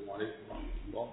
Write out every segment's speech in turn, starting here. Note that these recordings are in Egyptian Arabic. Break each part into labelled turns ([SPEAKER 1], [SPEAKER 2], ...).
[SPEAKER 1] السلام عليكم ورحمة الله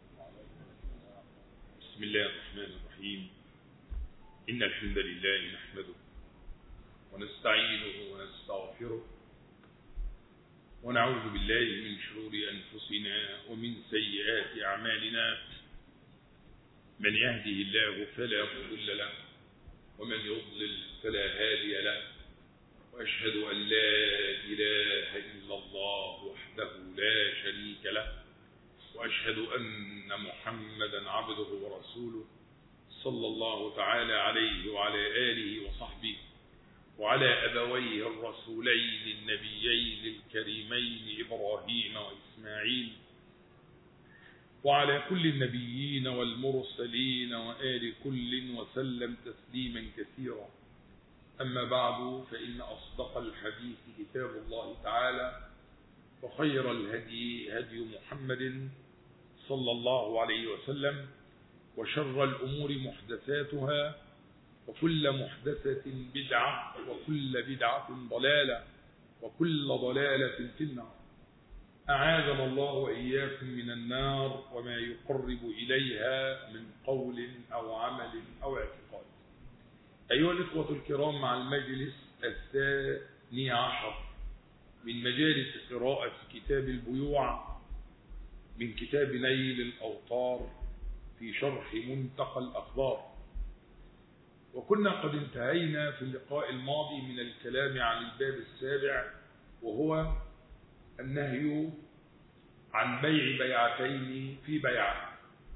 [SPEAKER 1] بسم الله الرحمن الرحيم إن الحمد لله نحمده ونستعينه ونستغفره ونعوذ بالله من شرور أنفسنا ومن سيئات أعمالنا من يهده الله فلا مضل له ومن يضلل فلا هادي له وأشهد أن لا إله إلا الله وحده لا شريك له وأشهد أن محمدا عبده ورسوله صلى الله تعالى عليه وعلى آله وصحبه وعلى أبويه الرسولين النبيين الكريمين إبراهيم وإسماعيل وعلى كل النبيين والمرسلين وآل كل وسلم تسليما كثيرا أما بعد فإن أصدق الحديث كتاب الله تعالى وخير الهدي هدي محمد صلى الله عليه وسلم وشر الأمور محدثاتها وكل محدثة بدعة وكل بدعة ضلالة وكل ضلالة في النار أعاذنا الله وإياكم من النار وما يقرب إليها من قول أو عمل أو اعتقاد أيها الإخوة الكرام مع المجلس الثاني عشر من مجالس قراءة كتاب البيوع من كتاب نيل الأوطار في شرح منتقى الأخبار وكنا قد انتهينا في اللقاء الماضي من الكلام عن الباب السابع وهو النهي عن بيع بيعتين في بيعة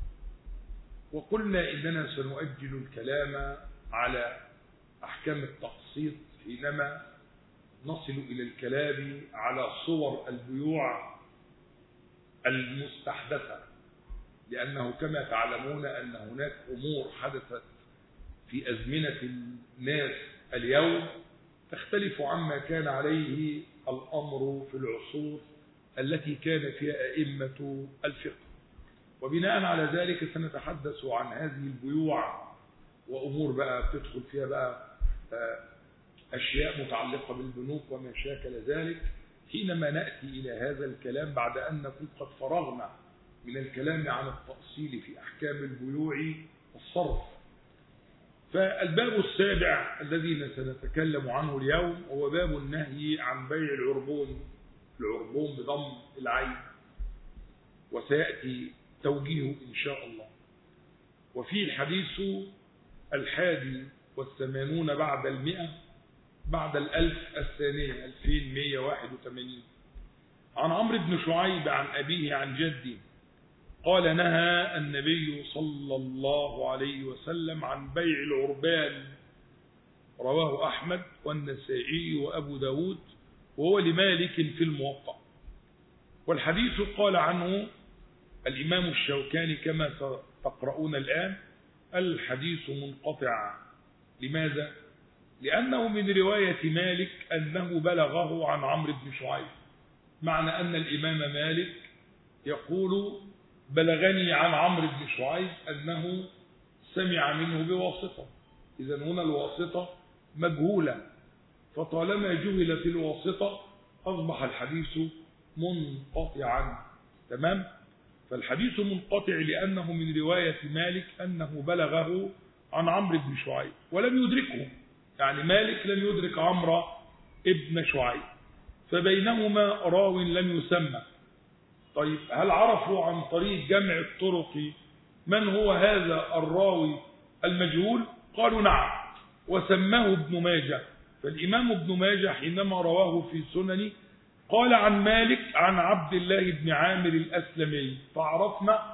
[SPEAKER 1] وقلنا إننا سنؤجل الكلام على أحكام التقسيط حينما نصل إلى الكلام على صور البيوع المستحدثة لأنه كما تعلمون أن هناك أمور حدثت في أزمنة الناس اليوم تختلف عما كان عليه الأمر في العصور التي كان فيها أئمة الفقه وبناء على ذلك سنتحدث عن هذه البيوع وأمور بقى بتدخل فيها بقى أشياء متعلقة بالبنوك وما شاكل ذلك حينما نأتي إلى هذا الكلام بعد أن نكون قد فرغنا من الكلام عن التأصيل في أحكام البيوع والصرف فالباب السابع الذي سنتكلم عنه اليوم هو باب النهي عن بيع العربون العربون بضم العين وسيأتي توجيهه إن شاء الله وفي الحديث الحادي والثمانون بعد المئة بعد الألف الثانية 2181 عن عمرو بن شعيب عن أبيه عن جده قال نهى النبي صلى الله عليه وسلم عن بيع العربان رواه أحمد والنسائي وأبو داود وهو لمالك في الموطأ والحديث قال عنه الإمام الشوكاني كما ستقرؤون الآن الحديث منقطع لماذا؟ لأنه من رواية مالك أنه بلغه عن عمرو بن شعيب معنى أن الإمام مالك يقول بلغني عن عمرو بن شعيب أنه سمع منه بواسطة إذا هنا الواسطة مجهولة فطالما جهلت الواسطة أصبح الحديث منقطعا تمام فالحديث منقطع لأنه من رواية مالك أنه بلغه عن عمرو بن شعيب ولم يدركه يعني مالك لم يدرك عمرو ابن شعيب فبينهما راو لم يسمى طيب هل عرفوا عن طريق جمع الطرق من هو هذا الراوي المجهول قالوا نعم وسماه ابن ماجه فالإمام ابن ماجه حينما رواه في سننه قال عن مالك عن عبد الله بن عامر الأسلمي فعرفنا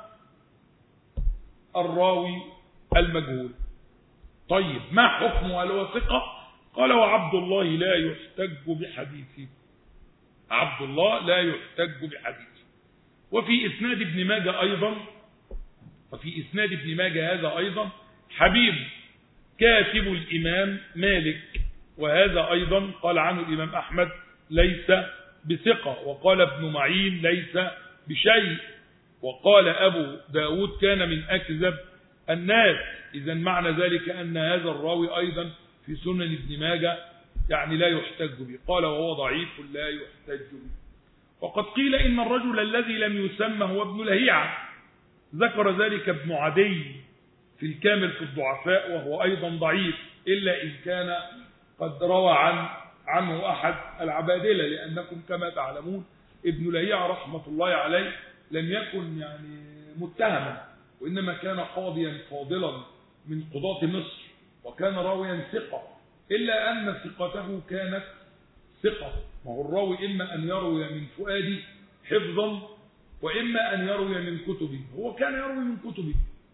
[SPEAKER 1] الراوي المجهول طيب ما حكمه هل هو ثقة قال وعبد الله لا يحتج بحديثه عبد الله لا يحتج بحديثه وفي إسناد ابن ماجه أيضا وفي إسناد ابن ماجه هذا أيضا حبيب كاتب الإمام مالك وهذا أيضا قال عنه الإمام أحمد ليس بثقة وقال ابن معين ليس بشيء وقال أبو داود كان من أكذب الناس إذا معنى ذلك أن هذا الراوي أيضا في سنن ابن ماجه يعني لا يحتج به قال وهو ضعيف لا يحتج به وقد قيل إن الرجل الذي لم يسمى هو ابن لهيعة ذكر ذلك ابن عدي في الكامل في الضعفاء وهو أيضا ضعيف إلا إن كان قد روى عن عنه أحد العبادلة لأنكم كما تعلمون ابن لهيعة رحمة الله عليه لم يكن يعني متهما وإنما كان قاضيا فاضلا من قضاة مصر وكان راويا ثقة إلا أن ثقته كانت ثقة وهو الراوي إما أن يروي من فؤادي حفظا وإما أن يروي من كتبه هو كان يروي من كتبه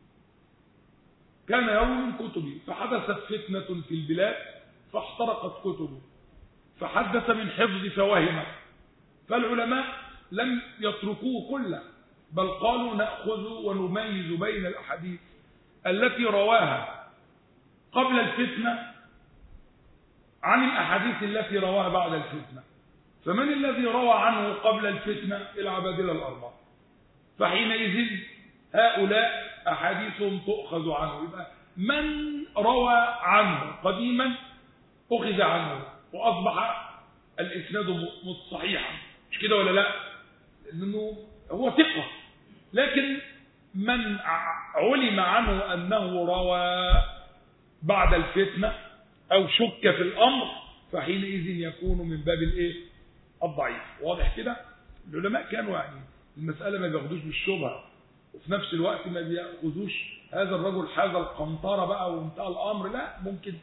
[SPEAKER 1] كان يروي من كتبه فحدثت فتنة في البلاد فاحترقت كتبه فحدث من حفظ فوهمه فالعلماء لم يتركوه كله بل قالوا نأخذ ونميز بين الأحاديث التي رواها قبل الفتنة عن الأحاديث التي رواها بعد الفتنة فمن الذي روى عنه قبل الفتنة العبادلة الأربعة فحينئذ هؤلاء أحاديثهم تؤخذ عنه يبقى من روى عنه قديما أخذ عنه وأصبح الإسناد صحيحا مش كده ولا لا لأنه هو ثقة لكن من علم عنه أنه روى بعد الفتنة أو شك في الأمر فحينئذ يكون من باب الإيه الضعيف واضح كده العلماء كانوا يعني المسألة ما بياخدوش بالشبهة وفي نفس الوقت ما بياخذوش هذا الرجل حاز القنطرة بقى وانتهى الأمر لا ممكن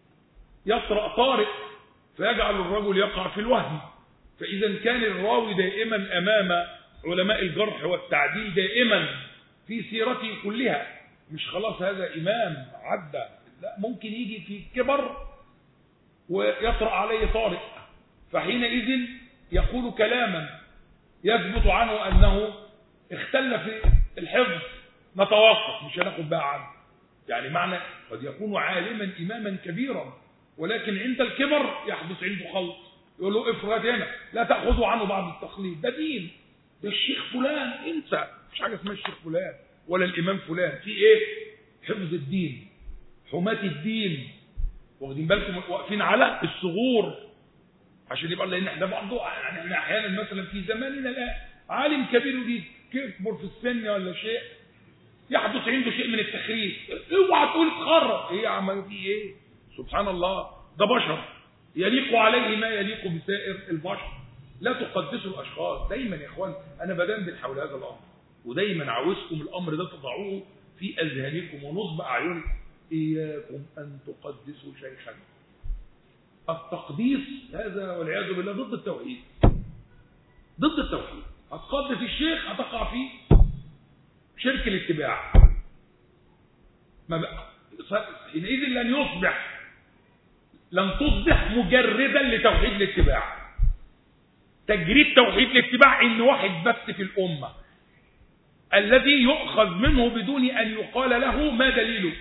[SPEAKER 1] يطرأ طارئ فيجعل الرجل يقع في الوهم فإذا كان الراوي دائما أمام علماء الجرح والتعديل دائما في سيرته كلها مش خلاص هذا إمام عدى لا ممكن يجي في كبر ويطرأ عليه طارئ فحينئذ يقول كلاما يثبت عنه أنه اختل في الحفظ نتوقف مش هناخد بقى عنه يعني معنى قد يكون عالما إماما كبيرا ولكن عند الكبر يحدث عنده خلط يقول له افراد هنا لا تأخذوا عنه بعض التقليد ده دين ده الشيخ فلان انسى مش حاجة اسمها الشيخ فلان ولا الإمام فلان في ايه حفظ الدين حماة الدين واخدين بالكم واقفين على الثغور عشان يبقى لان احنا برضه يعني احنا احيانا مثلا في زماننا الان عالم كبير يريد كبر في السن ولا شيء يحدث عنده شيء من التخريف اوعى تقول اتخرج ايه يا عم في ايه سبحان الله ده بشر يليق عليه ما يليق بسائر البشر لا تقدسوا الاشخاص دايما يا اخوان انا بدندن حول هذا الامر ودايما عاوزكم الامر ده تضعوه في اذهانكم ونصب اعينكم اياكم ان تقدسوا شيخا التقديس هذا والعياذ بالله ضد التوحيد ضد التوحيد هتقدس الشيخ هتقع في شرك الاتباع ما حينئذ لن يصبح لن تصبح مجردا لتوحيد الاتباع تجريد توحيد الاتباع ان واحد بس في الامه الذي يؤخذ منه بدون ان يقال له ما دليلك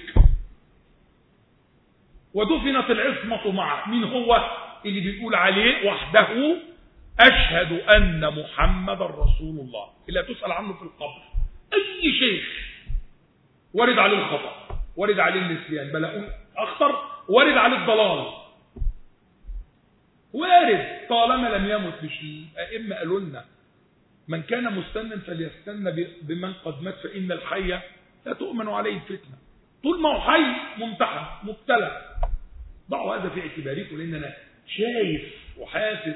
[SPEAKER 1] ودفنت العصمة معه مين هو اللي بيقول عليه وحده أشهد أن محمد رسول الله إلا تسأل عنه في القبر أي شيخ ورد عليه الخطأ ورد عليه النسيان بل أخطر ورد عليه الضلال وارد طالما لم يمت مش الأئمة قالوا لنا من كان مستنا فليستنى بمن قد مات فإن الحي لا تؤمن عليه الفتنة طول ما هو حي ممتحن مبتلى ضعوا هذا في اعتباركم لان انا شايف وحاسس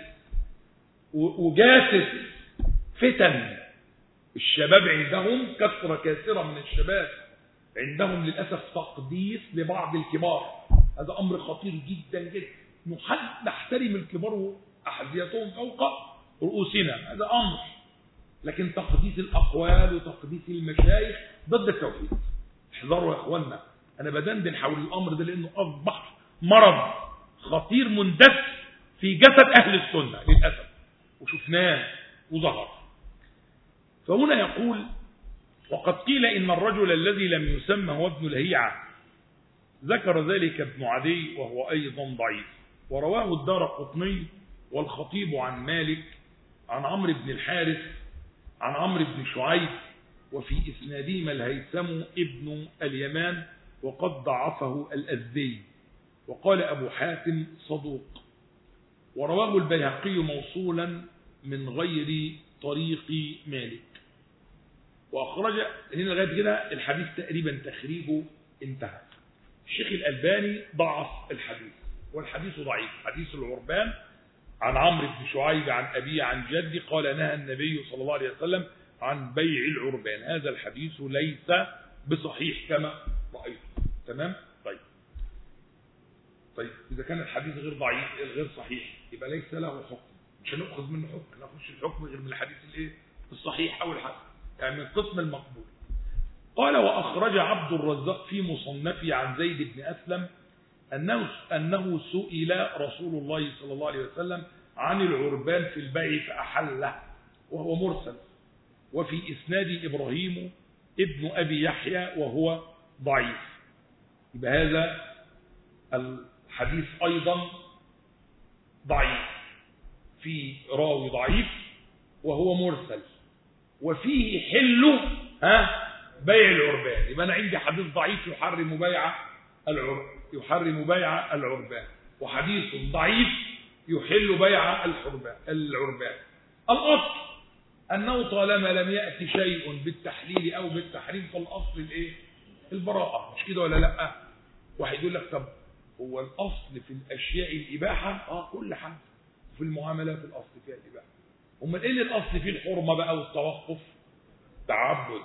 [SPEAKER 1] وجاسس فتن الشباب عندهم كثرة كثيرة من الشباب عندهم للأسف تقديس لبعض الكبار هذا أمر خطير جدا جدا نحترم الكبار وأحذيتهم فوق رؤوسنا هذا أمر لكن تقديس الأقوال وتقديس المشايخ ضد التوحيد احذروا يا اخوانا انا بدندن حول الامر ده لانه اصبح مرض خطير مندس في جسد اهل السنه للاسف وشفناه وظهر فهنا يقول وقد قيل ان الرجل الذي لم يسمى هو ابن لهيعه ذكر ذلك ابن عدي وهو ايضا ضعيف ورواه الدار قطني والخطيب عن مالك عن عمرو بن الحارث عن عمرو بن شعيب وفي إسنادهما الهيثم ابن اليمان وقد ضعفه الأزدي وقال أبو حاتم صدوق ورواه البيهقي موصولا من غير طريق مالك وأخرج هنا لغاية كده الحديث تقريبا تخريجه انتهى الشيخ الألباني ضعف الحديث والحديث ضعيف حديث العربان عن عمرو بن شعيب عن أبيه عن جدي قال نهى النبي صلى الله عليه وسلم عن بيع العربان هذا الحديث ليس بصحيح كما رأيت تمام طيب طيب إذا كان الحديث غير ضعيف غير صحيح يبقى ليس له حكم مش هنأخذ منه حكم نخش الحكم غير من الحديث الايه الصحيح أو الحسن يعني من قسم المقبول قال وأخرج عبد الرزاق في مصنفه عن زيد بن أسلم أنه, أنه سئل رسول الله صلى الله عليه وسلم عن العربان في البيع فأحله وهو مرسل وفي إسناد إبراهيم ابن أبي يحيى وهو ضعيف يبقى هذا الحديث أيضا ضعيف في راوي ضعيف وهو مرسل وفيه حل ها بيع العربان يبقى أنا عندي حديث ضعيف يحرم بيع العربان يحرم بيع العربان وحديث ضعيف يحل بيع الحربان العربان الأصل أنه طالما لم يأتي شيء بالتحليل أو بالتحريم فالأصل الإيه؟ البراءة مش كده ولا لأ واحد يقول لك طب هو الأصل في الأشياء الإباحة آه كل حاجة في المعاملات الأصل فيها الإباحة أمال إيه الأصل فيه الحرمة بقى والتوقف تعبد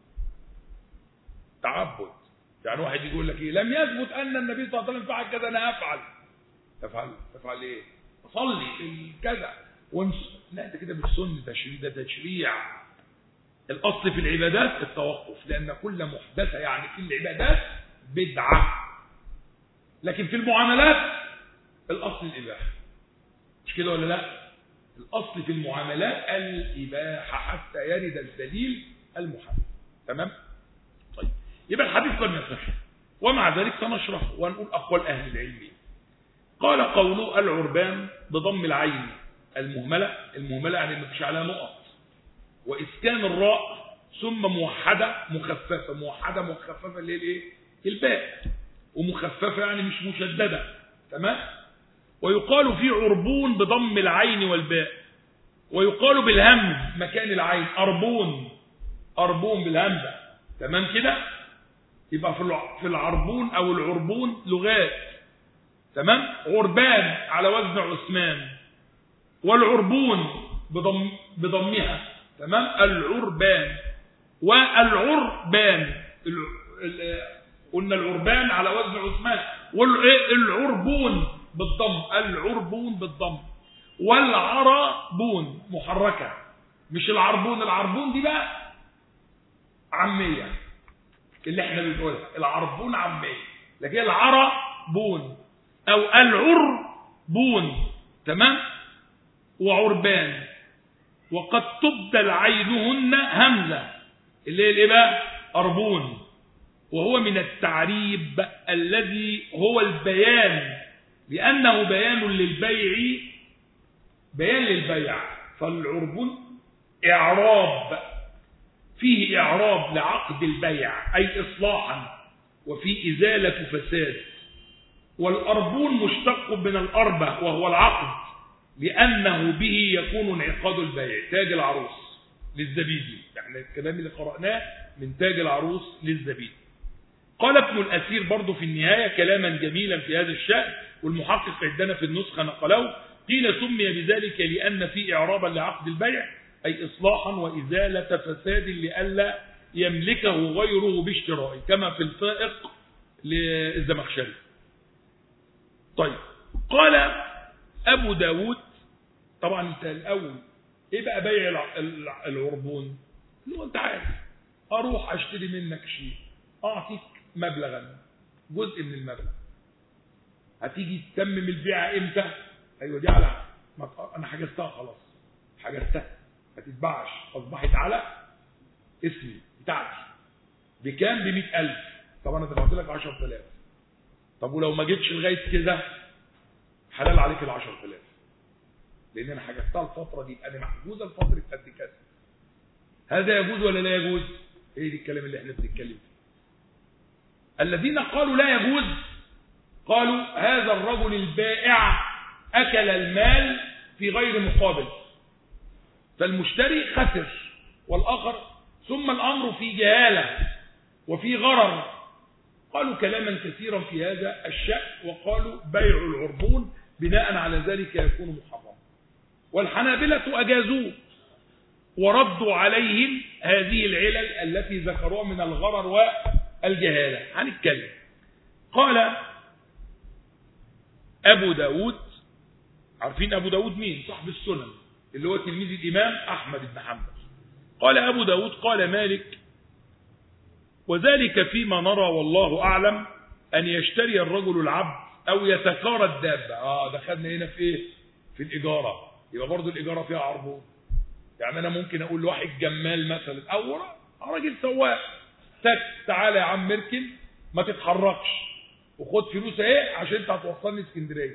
[SPEAKER 1] تعبد يعني واحد يقول لك ايه لم يثبت ان النبي صلى الله عليه وسلم فعل كذا انا افعل تفعل تفعل ايه صلي كذا ونس... لا ده كده مش سنه تشريع ده تشريع الاصل في العبادات التوقف لان كل محدثه يعني في العبادات بدعه لكن في المعاملات الاصل الاباحه مش كده ولا لا الاصل في المعاملات الاباحه حتى يرد الدليل المحرم تمام طيب يبقى الحديث لم يصح ومع ذلك سنشرح ونقول أقوال أهل العلم قال قوله العربان بضم العين المهملة المهملة يعني ما فيش عليها نقط وإسكان الراء ثم موحدة مخففة موحدة مخففة اللي هي الايه الباء ومخففة يعني مش مشددة تمام ويقال في عربون بضم العين والباء ويقال بالهمز مكان العين أربون أربون بالهمزة تمام كده يبقى في العربون او العربون لغات تمام عربان على وزن عثمان والعربون بضم بضمها تمام العربان والعربان قلنا العربان على وزن عثمان والعربون بالضم العربون بالضم والعربون محركه مش العربون العربون دي بقى عاميه اللي احنا بنقولها العربون عاميه لكن العربون او العربون تمام وعربان وقد تبدل عينهن همزه اللي هي الايه بقى اربون وهو من التعريب الذي هو البيان لانه بيان للبيع بيان للبيع فالعربون اعراب فيه إعراب لعقد البيع أي إصلاحا وفي إزالة فساد والأربون مشتق من الأربة وهو العقد لأنه به يكون انعقاد البيع تاج العروس للزبيدي يعني الكلام اللي قرأناه من تاج العروس للزبيدي قال ابن الأسير برضه في النهاية كلاما جميلا في هذا الشأن والمحقق عندنا في النسخة نقله قيل سمي بذلك لأن في إعرابا لعقد البيع أي إصلاحا وإزالة فساد لئلا يملكه غيره باشترائه كما في الفائق للزمخشري طيب قال أبو داود طبعا انت الأول إيه بقى بيع العربون اللي أنت عارف أروح أشتري منك شيء أعطيك مبلغا جزء من المبلغ هتيجي تتمم البيعة إمتى أيوة دي على أنا حجزتها خلاص حجزتها ما تتباعش أصبحت على اسمي بتاعتي بكام ب ألف طب أنا دفعت لك 10000 طب ولو ما جيتش لغاية كده حلال عليك ال 10000 لأن أنا حجزتها الفترة دي أنا محجوزة لفترة قد كذا هذا يجوز ولا لا يجوز؟ إيه دي الكلام اللي احنا بنتكلم فيه الذين قالوا لا يجوز قالوا هذا الرجل البائع أكل المال في غير مقابل فالمشتري خسر والآخر ثم الأمر في جهالة وفي غرر قالوا كلاما كثيرا في هذا الشأن وقالوا بيع العربون بناء على ذلك يكون محرم والحنابلة أجازوه وردوا عليهم هذه العلل التي ذكروها من الغرر والجهالة هنتكلم قال أبو داود عارفين أبو داود مين صاحب السنن اللي هو تلميذ الإمام أحمد بن حنبل قال أبو داود قال مالك وذلك فيما نرى والله أعلم أن يشتري الرجل العبد أو يتكارى الدابة آه دخلنا هنا في إيه في الإجارة يبقى برضو الإجارة فيها عربون يعني أنا ممكن أقول لواحد جمال مثلا أو راجل سواق تك تعالى يا عم مركن ما تتحركش وخد فلوس اهي عشان انت هتوصلني اسكندريه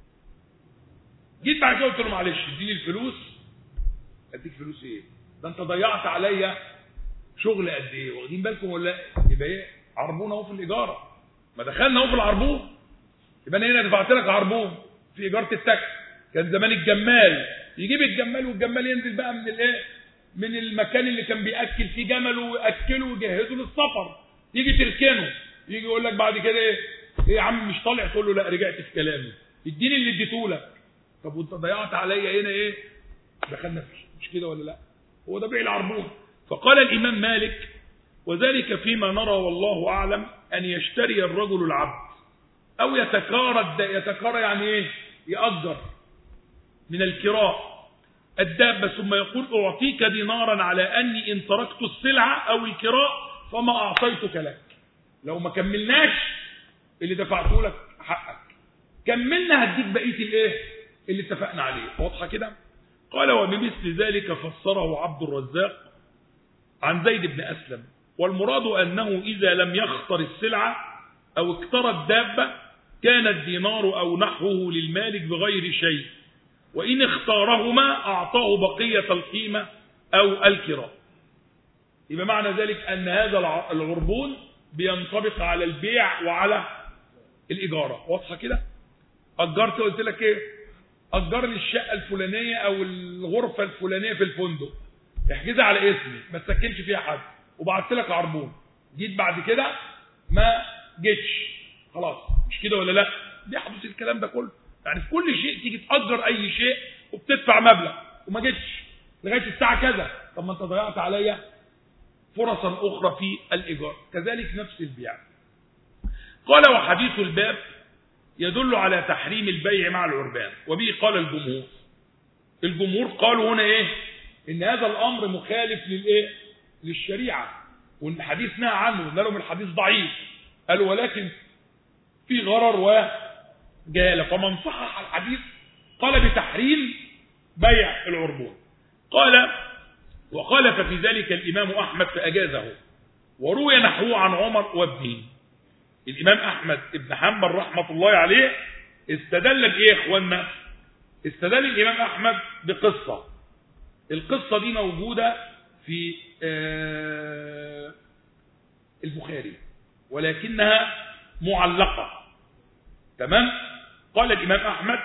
[SPEAKER 1] جيت بعد كده قلت له معلش اديني الفلوس اديك فلوس ايه ده انت ضيعت عليا شغل قد ايه واخدين بالكم ولا يبقى ايه عربون اهو في الايجاره ما دخلنا اهو في العربون يبقى انا هنا دفعت لك عربون في ايجاره التاكسي كان زمان الجمال يجيب الجمال والجمال ينزل بقى من الايه من المكان اللي كان بياكل فيه جمله وياكله ويجهزه للسفر يجي تركنه يجي يقول لك بعد كده ايه ايه يا عم مش طالع تقول له لا رجعت في كلامي اديني اللي اديته لك طب وانت ضيعت عليا هنا ايه دخلنا في مش كده ولا لا هو ده بيع العربون فقال الامام مالك وذلك فيما نرى والله اعلم ان يشتري الرجل العبد او يتكارى يتكارى يعني ايه يأجر من الكراء الدابة ثم يقول أعطيك دينارا على أني إن تركت السلعة أو الكراء فما أعطيتك لك لو ما كملناش اللي دفعته لك حقك كملنا هديك بقية الايه اللي اتفقنا عليه واضحة كده قال وبمثل ذلك فسره عبد الرزاق عن زيد بن أسلم والمراد أنه إذا لم يخطر السلعة أو اكترى الدابة كان الدينار أو نحوه للمالك بغير شيء وإن اختارهما أعطاه بقية القيمة أو الكراء يبقى معنى ذلك أن هذا العربون بينطبق على البيع وعلى الإجارة واضحة كده أجرت قلت لك إيه أجر لي الشقة الفلانية أو الغرفة الفلانية في الفندق احجزها على اسمي ما تسكنش فيها حد وبعت لك عربون جيت بعد كده ما جيتش خلاص مش كده ولا لا بيحدث الكلام ده كله يعني في كل شيء تيجي تأجر أي شيء وبتدفع مبلغ وما جيتش لغاية الساعة كذا طب ما أنت ضيعت عليا فرصا أخرى في الإيجار كذلك نفس البيع قال وحديث الباب يدل على تحريم البيع مع العربان وبه قال الجمهور الجمهور قالوا هنا ايه ان هذا الامر مخالف للايه للشريعه وان الحديث نهى عنه قال لهم الحديث ضعيف قالوا ولكن في غرر وجهاله فمن صحح الحديث قال بتحريم بيع العربون قال وخالف في ذلك الامام احمد فاجازه وروي نحوه عن عمر وابنه الامام احمد بن حنبل رحمه الله عليه استدل بايه يا اخوانا استدل الامام احمد بقصه القصه دي موجوده في البخاري ولكنها معلقه تمام قال الامام احمد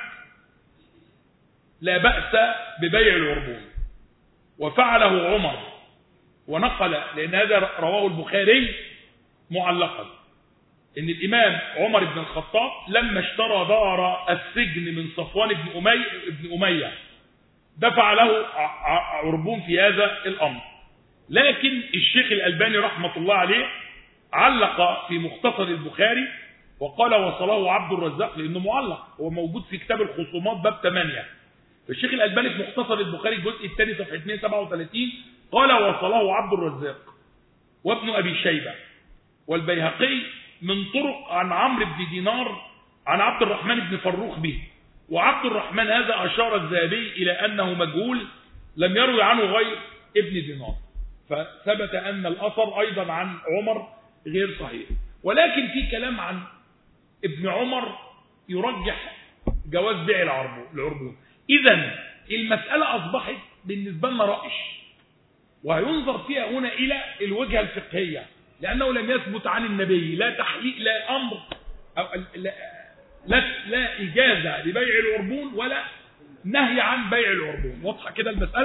[SPEAKER 1] لا باس ببيع العربون وفعله عمر ونقل لان هذا رواه البخاري معلقا ان الامام عمر بن الخطاب لما اشترى دار السجن من صفوان بن اميه بن اميه دفع له عربون في هذا الامر لكن الشيخ الالباني رحمه الله عليه علق في مختصر البخاري وقال وصله عبد الرزاق لانه معلق هو موجود في كتاب الخصومات باب 8 الشيخ الالباني في مختصر البخاري الجزء الثاني صفحه 237 قال وصله عبد الرزاق وابن ابي شيبه والبيهقي من طرق عن عمرو بن دينار عن عبد الرحمن بن فروخ به وعبد الرحمن هذا أشار الذهبي إلى أنه مجهول لم يروي عنه غير ابن دينار فثبت أن الأثر أيضا عن عمر غير صحيح ولكن في كلام عن ابن عمر يرجح جواز بيع العربون إذا المسألة أصبحت بالنسبة لنا رأش وهينظر فيها هنا إلى الوجهة الفقهية لأنه لم يثبت عن النبي لا تحليق لا أمر أو لا, لا, لا إجازة لبيع العربون ولا نهي عن بيع العربون واضحة كده المسألة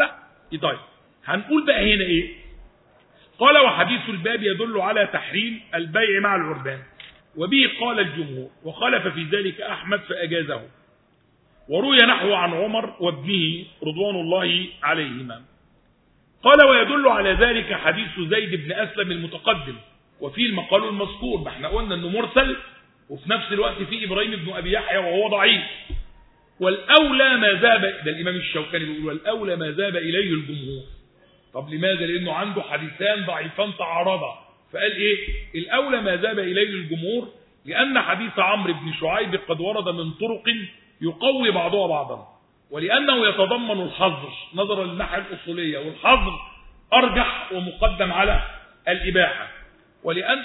[SPEAKER 1] طيب هنقول بقى هنا ايه قال وحديث الباب يدل على تحريم البيع مع العربان وبه قال الجمهور وخالف في ذلك أحمد فأجازه وروي نحو عن عمر وابنه رضوان الله عليهما قال ويدل على ذلك حديث زيد بن أسلم المتقدم وفيه المقال المذكور ما احنا قلنا انه مرسل وفي نفس الوقت فيه إبراهيم بن أبي يحيى وهو ضعيف والأولى ما ذهب ده الإمام الشوكاني بيقول والأولى ما ذهب إليه الجمهور طب لماذا لأنه عنده حديثان ضعيفان تعارضا فقال إيه الأولى ما ذهب إليه الجمهور لأن حديث عمرو بن شعيب قد ورد من طرق يقوي بعضها بعضا ولأنه يتضمن الحظر نظرا للناحية الأصولية والحظر أرجح ومقدم على الإباحة ولأن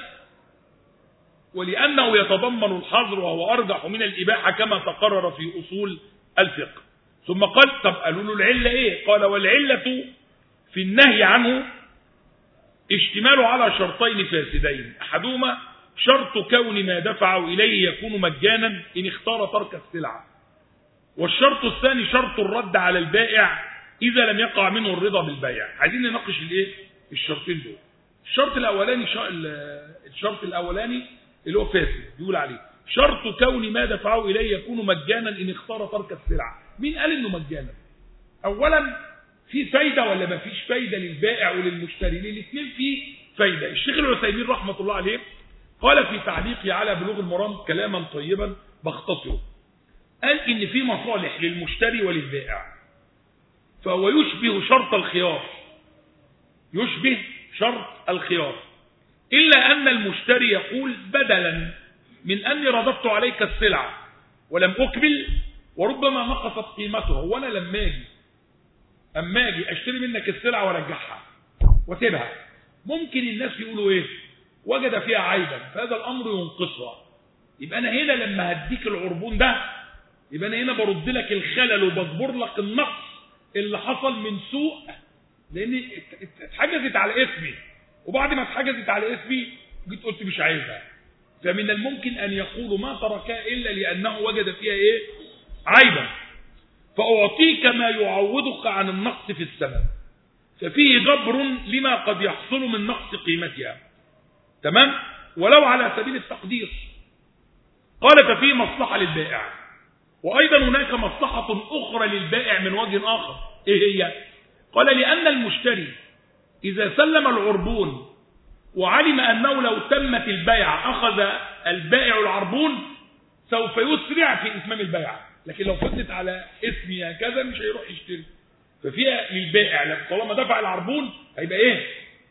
[SPEAKER 1] ولأنه يتضمن الحظر وهو أرجح من الإباحة كما تقرر في أصول الفقه ثم قال طب قالوا له العلة إيه قال والعلة في النهي عنه اشتماله على شرطين فاسدين أحدهما شرط كون ما دفعه إليه يكون مجانا إن اختار ترك السلعة والشرط الثاني شرط الرد على البائع إذا لم يقع منه الرضا بالبيع عايزين نناقش الايه الشرطين دول الشرط الأولاني الشرط الأولاني اللي هو فاسد بيقول عليه شرط كون ما دفعه إليه يكون مجانا إن اختار ترك السلعة مين قال إنه مجانا أولا في فايدة ولا ما فيش فايدة للبائع وللمشتري الاثنين في فايدة الشيخ العثيمين رحمة الله عليه قال في تعليقه على بلوغ المرام كلاما طيبا بختصره قال إن في مصالح للمشتري وللبائع فهو يشبه شرط الخيار يشبه شرط الخيار إلا أن المشتري يقول بدلا من أني رددت عليك السلعة ولم أكمل وربما نقصت قيمتها وأنا لما أجي أما أجي أشتري منك السلعة وأرجعها واسيبها ممكن الناس يقولوا إيه وجد فيها عيبا فهذا الأمر ينقصها يبقى أنا هنا لما هديك العربون ده يبقى أنا هنا برد لك الخلل وبجبر لك النقص اللي حصل من سوء لأن اتحجزت على اسمي وبعد ما اتحجزت على اسمي جيت قلت مش عايزها فمن الممكن أن يقولوا ما تركها إلا لأنه وجد فيها إيه عيبا فأعطيك ما يعوضك عن النقص في الثمن ففيه جبر لما قد يحصل من نقص قيمتها تمام ولو على سبيل التقدير قال ففيه مصلحة للبائع وأيضا هناك مصلحة أخرى للبائع من وجه آخر إيه هي قال لأن المشتري إذا سلم العربون وعلم أنه لو تمت البيع أخذ البائع العربون سوف يسرع في إتمام البيع لكن لو فضلت على اسمي هكذا مش هيروح يشتري ففيها للبائع طالما دفع العربون هيبقى ايه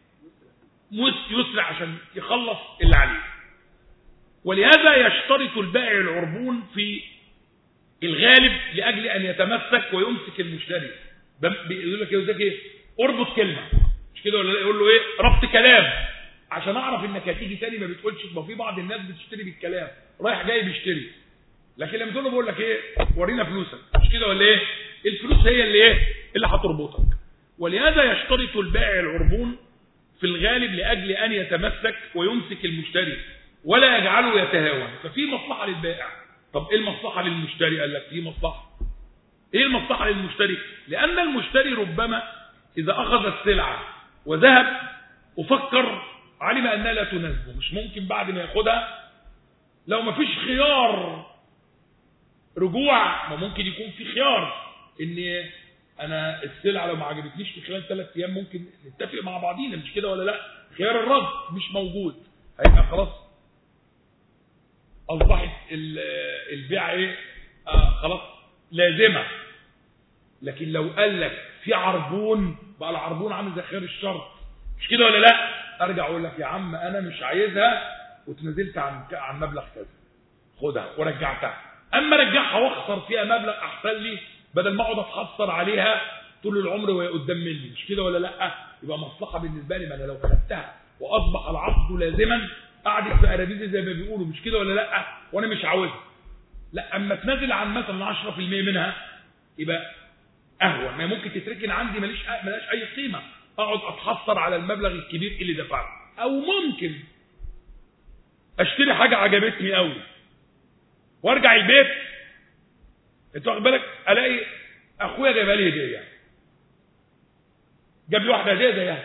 [SPEAKER 1] يسرع عشان يخلص اللي عليه ولهذا يشترط البائع العربون في الغالب لأجل أن يتمسك ويمسك المشتري بيقول لك يقول ايه اربط كلمة مش كده ولا يقول له ايه ربط كلام عشان اعرف انك هتيجي تاني ما بتقولش ما في بعض الناس بتشتري بالكلام رايح جاي بيشتري لكن لما تقول له بقول لك ايه ورينا فلوسك مش كده ولا ايه الفلوس هي اللي ايه اللي هتربطك ولهذا يشترط البائع العربون في الغالب لاجل ان يتمسك ويمسك المشتري ولا يجعله يتهاون ففي مصلحه للبائع طب ايه المصلحه للمشتري قال لك في مصلحه ايه المصلحه للمشتري لان المشتري ربما اذا اخذ السلعه وذهب وفكر علم انها لا تناسبه مش ممكن بعد ما ياخدها لو ما فيش خيار رجوع ما ممكن يكون في خيار ان انا السلعه لو ما عجبتنيش في خلال ثلاث ايام ممكن نتفق مع بعضينا مش كده ولا لا خيار الرد مش موجود هيبقى خلاص اصبحت البيع ايه آه خلاص لازمه لكن لو قال لك في عربون بقى العربون عامل زي خيار الشرط مش كده ولا لا ارجع اقول لك يا عم انا مش عايزها وتنزلت عن عن مبلغ كذا خدها ورجعتها اما رجعها واخسر فيها مبلغ احسن لي بدل ما اقعد اتحسر عليها طول العمر وهي قدام مني مش كده ولا لا يبقى مصلحه بالنسبه لي ما انا لو خدتها واصبح العقد لازما قعدت في ارابيزي زي ما بيقولوا مش كده ولا لا وانا مش عاوزها لا اما تنزل عن مثلا 10% منها يبقى اهون ما ممكن تتركن عندي ماليش ملاش اي قيمه اقعد اتحسر على المبلغ الكبير اللي دفعته او ممكن اشتري حاجه عجبتني قوي وارجع البيت انت واخد بالك الاقي اخويا جايبها لي هديه جاب لي واحده هديه زيها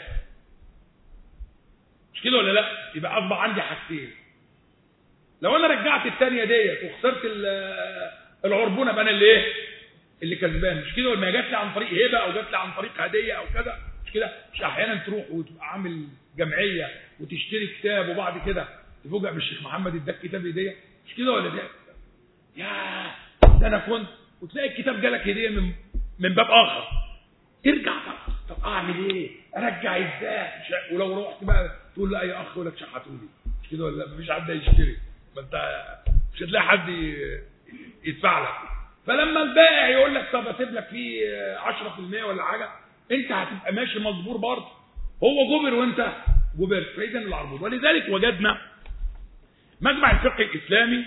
[SPEAKER 1] مش كده ولا لا يبقى اصبح عندي حاجتين لو انا رجعت الثانيه ديت وخسرت العربونه بقى انا اللي ايه اللي كسبان مش كده ولا جات لي عن طريق هبه او جات لي عن طريق هديه او كذا مش كده مش احيانا تروح وتبقى عامل جمعيه وتشتري كتاب وبعد كده تفوجئ بالشيخ محمد اداك كتاب هديه مش كده ولا ده يا ده انا كنت وتلاقي الكتاب جالك هديه من من باب اخر ترجع طب, طب اعمل ايه ارجع ازاي ولو رحت بقى تقول لا يا اخ يقول لك شحتوا لي مش كده ولا مفيش حد هيشتري ما انت مش هتلاقي حد يدفع لك فلما البائع يقول لك طب اسيب لك فيه 10% ولا حاجه انت هتبقى ماشي مجبور برضه هو جبر وانت جبرت فاذا العربون ولذلك وجدنا مجمع الفقه الاسلامي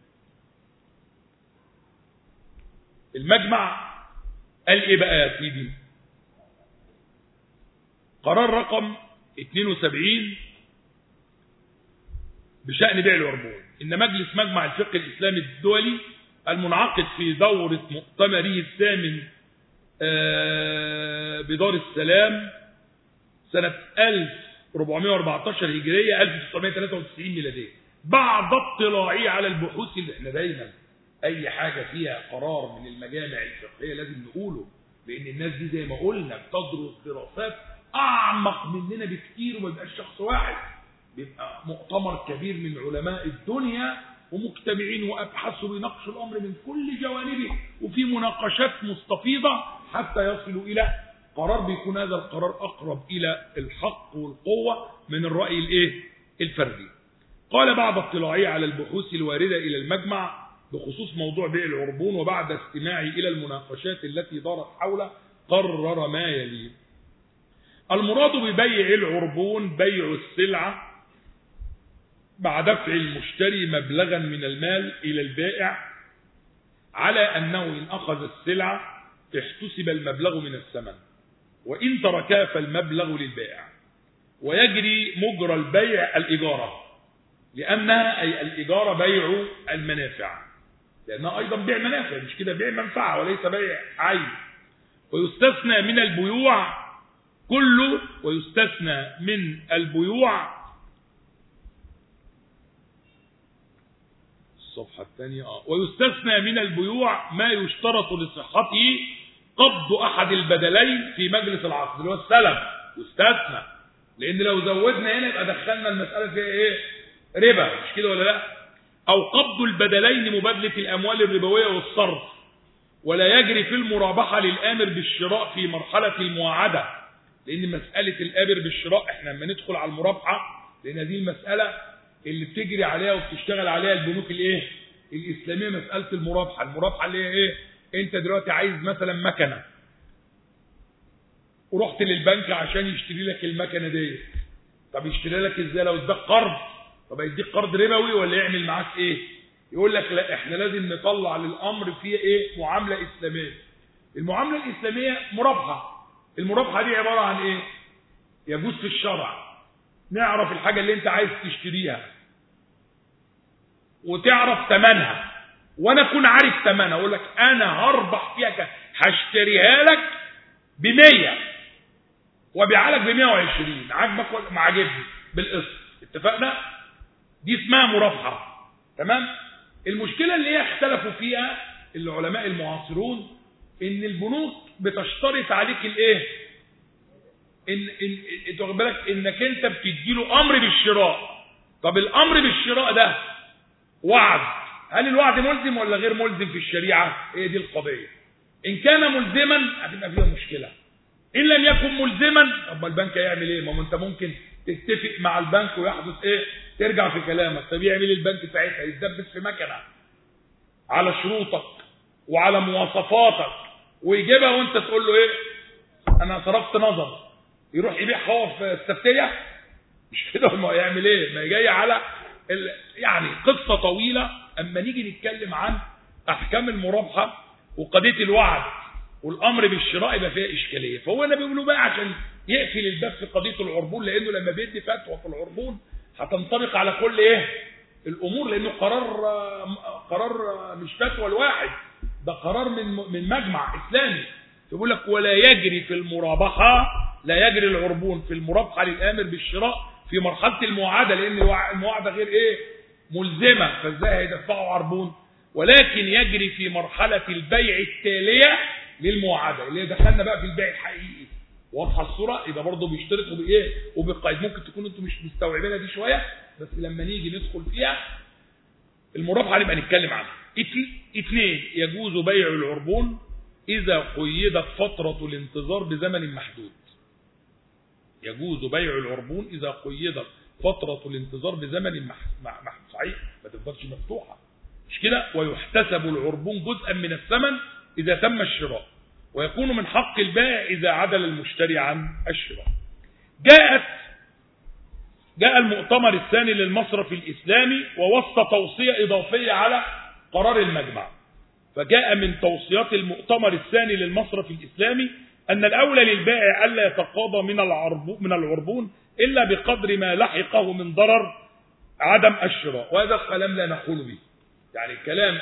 [SPEAKER 1] المجمع قال ايه بقى يا سيدي قرار رقم 72 بشأن بيع العربون إن مجلس مجمع الفقه الإسلامي الدولي المنعقد في دورة مؤتمره الثامن بدار السلام سنة 1414 هجرية 1993 ميلادية بعد اطلاعي على البحوث اللي احنا دايما اي حاجة فيها قرار من المجامع الفقهية لازم نقوله لان الناس دي زي ما قلنا بتدرس دراسات اعمق مننا بكتير وما بيبقاش شخص واحد بيبقى مؤتمر كبير من علماء الدنيا ومجتمعين وابحثوا بيناقشوا الامر من كل جوانبه وفي مناقشات مستفيضه حتى يصلوا الى قرار بيكون هذا القرار اقرب الى الحق والقوه من الراي الايه الفردي قال بعد اطلاعي على البحوث الوارده الى المجمع بخصوص موضوع بيع العربون وبعد استماعي الى المناقشات التي دارت حوله قرر ما يلي المراد ببيع العربون بيع السلعه مع دفع المشتري مبلغا من المال إلى البائع على أنه إن أخذ السلعة احتسب المبلغ من الثمن وإن تركها فالمبلغ للبائع ويجري مجرى البيع الإجارة لأنها أي الإجارة بيع المنافع لأنها أيضا بيع منافع مش كده بيع منفعة وليس بيع عين ويستثنى من البيوع كله ويستثنى من البيوع الصفحة الثانية آه. ويستثنى من البيوع ما يشترط لصحته قبض أحد البدلين في مجلس العقد اللي هو السلم يستثنى لأن لو زودنا هنا يبقى دخلنا المسألة فيها إيه؟ ربا مش كده ولا لا؟ أو قبض البدلين مبادلة الأموال الربوية والصرف ولا يجري في المرابحة للآمر بالشراء في مرحلة المواعدة لأن مسألة الآمر بالشراء إحنا لما ندخل على المرابحة لأن هذه المسألة اللي بتجري عليها وبتشتغل عليها البنوك الايه الاسلاميه مساله المرابحه المرابحه اللي هي ايه انت دلوقتي عايز مثلا مكنه ورحت للبنك عشان يشتري لك المكنه دي طب يشتري لك ازاي لو اداك قرض طب هيديك قرض ربوي ولا يعمل معاك ايه يقول لك لا احنا لازم نطلع للامر فيه ايه معامله اسلاميه المعامله الاسلاميه مرابحه المرابحه دي عباره عن ايه يجوز في الشرع نعرف الحاجه اللي انت عايز تشتريها وتعرف ثمنها وانا اكون عارف ثمنها اقول لك انا هربح فيها كده هشتريها لك ب 100 وابيعها لك ب 120 عاجبك ولا ما عاجبني بالقسط اتفقنا دي اسمها مرابحه تمام المشكله اللي هي اختلفوا فيها العلماء المعاصرون ان البنوك بتشترط عليك الايه ان ان انت واخد بالك انك انت بتديله امر بالشراء طب الامر بالشراء ده وعد هل الوعد ملزم ولا غير ملزم في الشريعه هي دي القضيه ان كان ملزما هتبقى فيها مشكله ان لم يكن ملزما طب ما البنك هيعمل ايه ما هو انت ممكن تتفق مع البنك ويحدث ايه ترجع في كلامك طب يعمل ايه البنك ساعتها يتدبس في مكنه على شروطك وعلى مواصفاتك ويجيبها وانت تقول له ايه انا صرفت نظر يروح يبيع هو في السفتيه مش كده ما يعمل ايه ما جاي على ال... يعني قصه طويله اما نيجي نتكلم عن احكام المرابحه وقضيه الوعد والامر بالشراء يبقى فيها اشكاليه فهو انا بيقولوا بقى عشان يقفل الباب في قضيه العربون لانه لما بيدي فتوى في العربون هتنطبق على كل ايه الامور لانه قرار قرار مش فتوى الواحد ده قرار من من مجمع اسلامي يقول لك ولا يجري في المرابحه لا يجري العربون في المرابحة للآمر بالشراء في مرحلة المواعدة لأن المواعدة غير إيه ملزمة فإزاي هيدفعوا عربون ولكن يجري في مرحلة البيع التالية للمواعدة اللي دخلنا بقى في البيع الحقيقي واضحه الصوره يبقى برضه بيشترطوا بايه وبالقيد ممكن تكونوا انتم مش مستوعبينها دي شويه بس لما نيجي ندخل فيها المرابحه هنبقى نتكلم عنها اثنين يجوز بيع العربون اذا قيدت فتره الانتظار بزمن محدود يجوز بيع العربون اذا قيدت فتره الانتظار بزمن محدود صحيح ما تفضلش مفتوحه مش كده ويحتسب العربون جزءا من الثمن اذا تم الشراء ويكون من حق البائع إذا عدل المشتري عن الشراء جاءت جاء المؤتمر الثاني للمصرف الإسلامي ووصى توصية إضافية على قرار المجمع فجاء من توصيات المؤتمر الثاني للمصرف الإسلامي أن الأولى للبائع ألا يتقاضى من من العربون إلا بقدر ما لحقه من ضرر عدم الشراء وهذا الكلام لا نقول به يعني كلام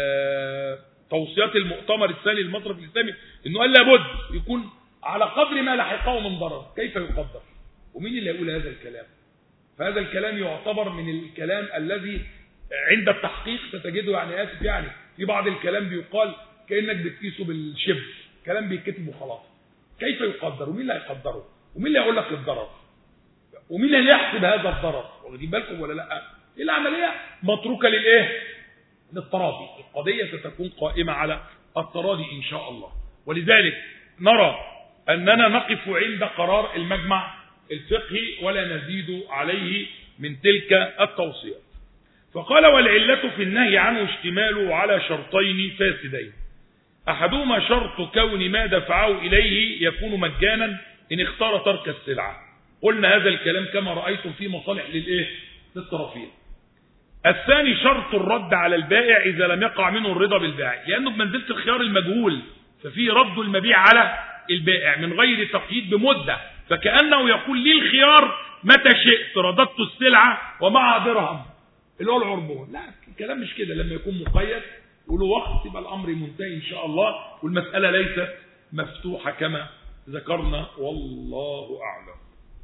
[SPEAKER 1] توصيات المؤتمر الثاني للمصرف الاسلامي انه قال لابد يكون على قدر ما لحقه من ضرر كيف يقدر ومين اللي يقول هذا الكلام فهذا الكلام يعتبر من الكلام الذي عند التحقيق ستجده يعني اسف يعني في بعض الكلام بيقال كانك بتقيسه بالشبه كلام بيتكتب وخلاص كيف يقدر ومين اللي هيقدره ومين اللي هيقول لك الضرر ومين اللي يحسب هذا الضرر واخدين بالكم ولا لا العمليه متروكه للايه للتراضي القضية ستكون قائمة على التراضي إن شاء الله ولذلك نرى أننا نقف عند قرار المجمع الفقهي ولا نزيد عليه من تلك التوصيات فقال والعلة في النهي عنه اشتماله على شرطين فاسدين أحدهما شرط كون ما دفعه إليه يكون مجانا إن اختار ترك السلعة قلنا هذا الكلام كما رأيتم في مصالح للإيه للطرفين الثاني شرط الرد على البائع إذا لم يقع منه الرضا بالبائع لأنه بمنزلة الخيار المجهول ففي رد المبيع على البائع من غير تقييد بمدة فكأنه يقول لي الخيار متى شئت رددت السلعة ومعها درهم اللي هو العربون لا الكلام مش كده لما يكون مقيد وله وقت يبقى الأمر منتهي إن شاء الله والمسألة ليست مفتوحة كما ذكرنا والله أعلم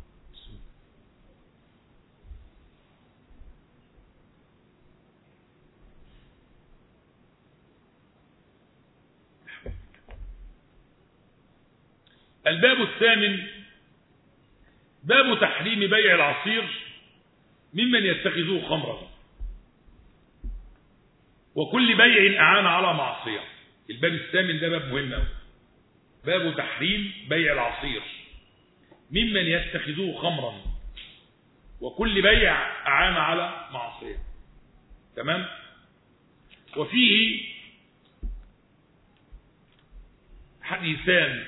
[SPEAKER 1] الباب الثامن باب تحريم بيع العصير ممن يتخذوه خمرا وكل بيع أعان على معصية الباب الثامن ده باب مهم قوي باب تحريم بيع العصير ممن يتخذوه خمرا وكل بيع أعان على معصية تمام وفيه حديثان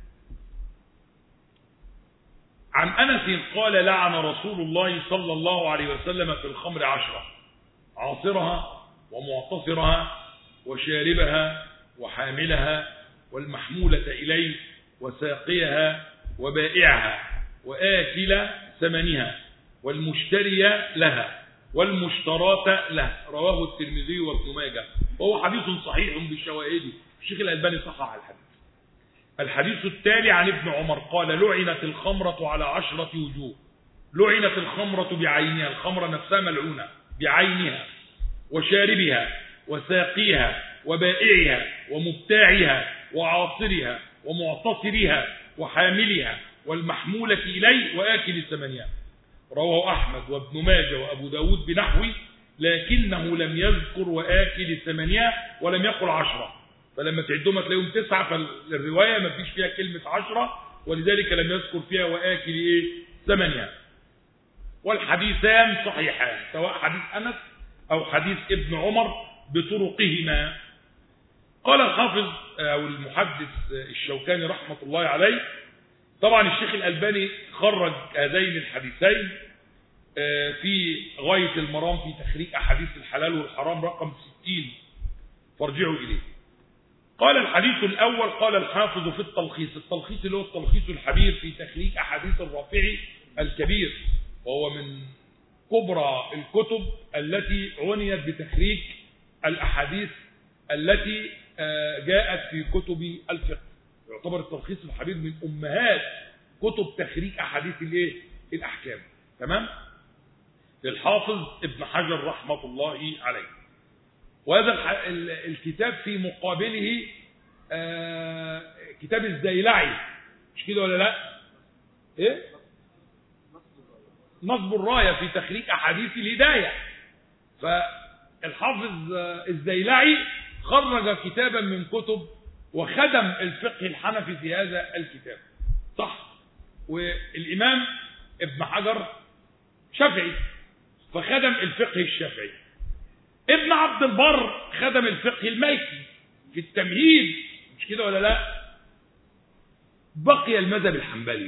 [SPEAKER 1] عن أنس قال لعن رسول الله صلى الله عليه وسلم في الخمر عشرة عاصرها ومعتصرها وشاربها وحاملها والمحمولة إليه وساقيها وبائعها وآكل ثمنها والمشتري لها والمشتراة له رواه الترمذي وابن ماجه وهو حديث صحيح بشواهده الشيخ الألباني صحح الحديث الحديث التالي عن ابن عمر قال لعنت الخمرة على عشرة وجوه لعنت الخمرة بعينها الخمرة نفسها ملعونة بعينها وشاربها وساقيها وبائعها ومبتاعها وعاصرها ومعتصرها وحاملها والمحمولة إليه وآكل ثمنها رواه أحمد وابن ماجه وأبو داود بنحوه لكنه لم يذكر وآكل ثمنها ولم يقل عشرة فلما تعدهم تلاقيهم تسعة فالرواية ما فيش فيها كلمة عشرة ولذلك لم يذكر فيها وآكل إيه ثمانية والحديثان صحيحان سواء حديث أنس أو حديث ابن عمر بطرقهما قال الحافظ أو المحدث الشوكاني رحمة الله عليه طبعا الشيخ الألباني خرج هذين الحديثين في غاية المرام في تخريج أحاديث الحلال والحرام رقم 60 فارجعوا إليه قال الحديث الأول قال الحافظ في التلخيص التلخيص اللي هو التلخيص الحبير في تخريج أحاديث الرافعي الكبير وهو من كبرى الكتب التي عنيت بتخريج الأحاديث التي جاءت في كتب الفقه يعتبر التلخيص الحبير من أمهات كتب تخريج احاديث الايه الاحكام تمام للحافظ ابن حجر رحمه الله عليه وهذا الح- ال- الكتاب في مقابله آه، كتاب الزيلعي مش كده ولا لا ايه نصب الرايه في تخريج احاديث الهدايه فالحافظ آه، الزيلعي خرج كتابا من كتب وخدم الفقه الحنفي في هذا الكتاب صح والامام ابن حجر شافعي فخدم الفقه الشافعي ابن عبد البر خدم الفقه المالكي في التمهيد مش كده ولا لا بقي المذهب الحنبلي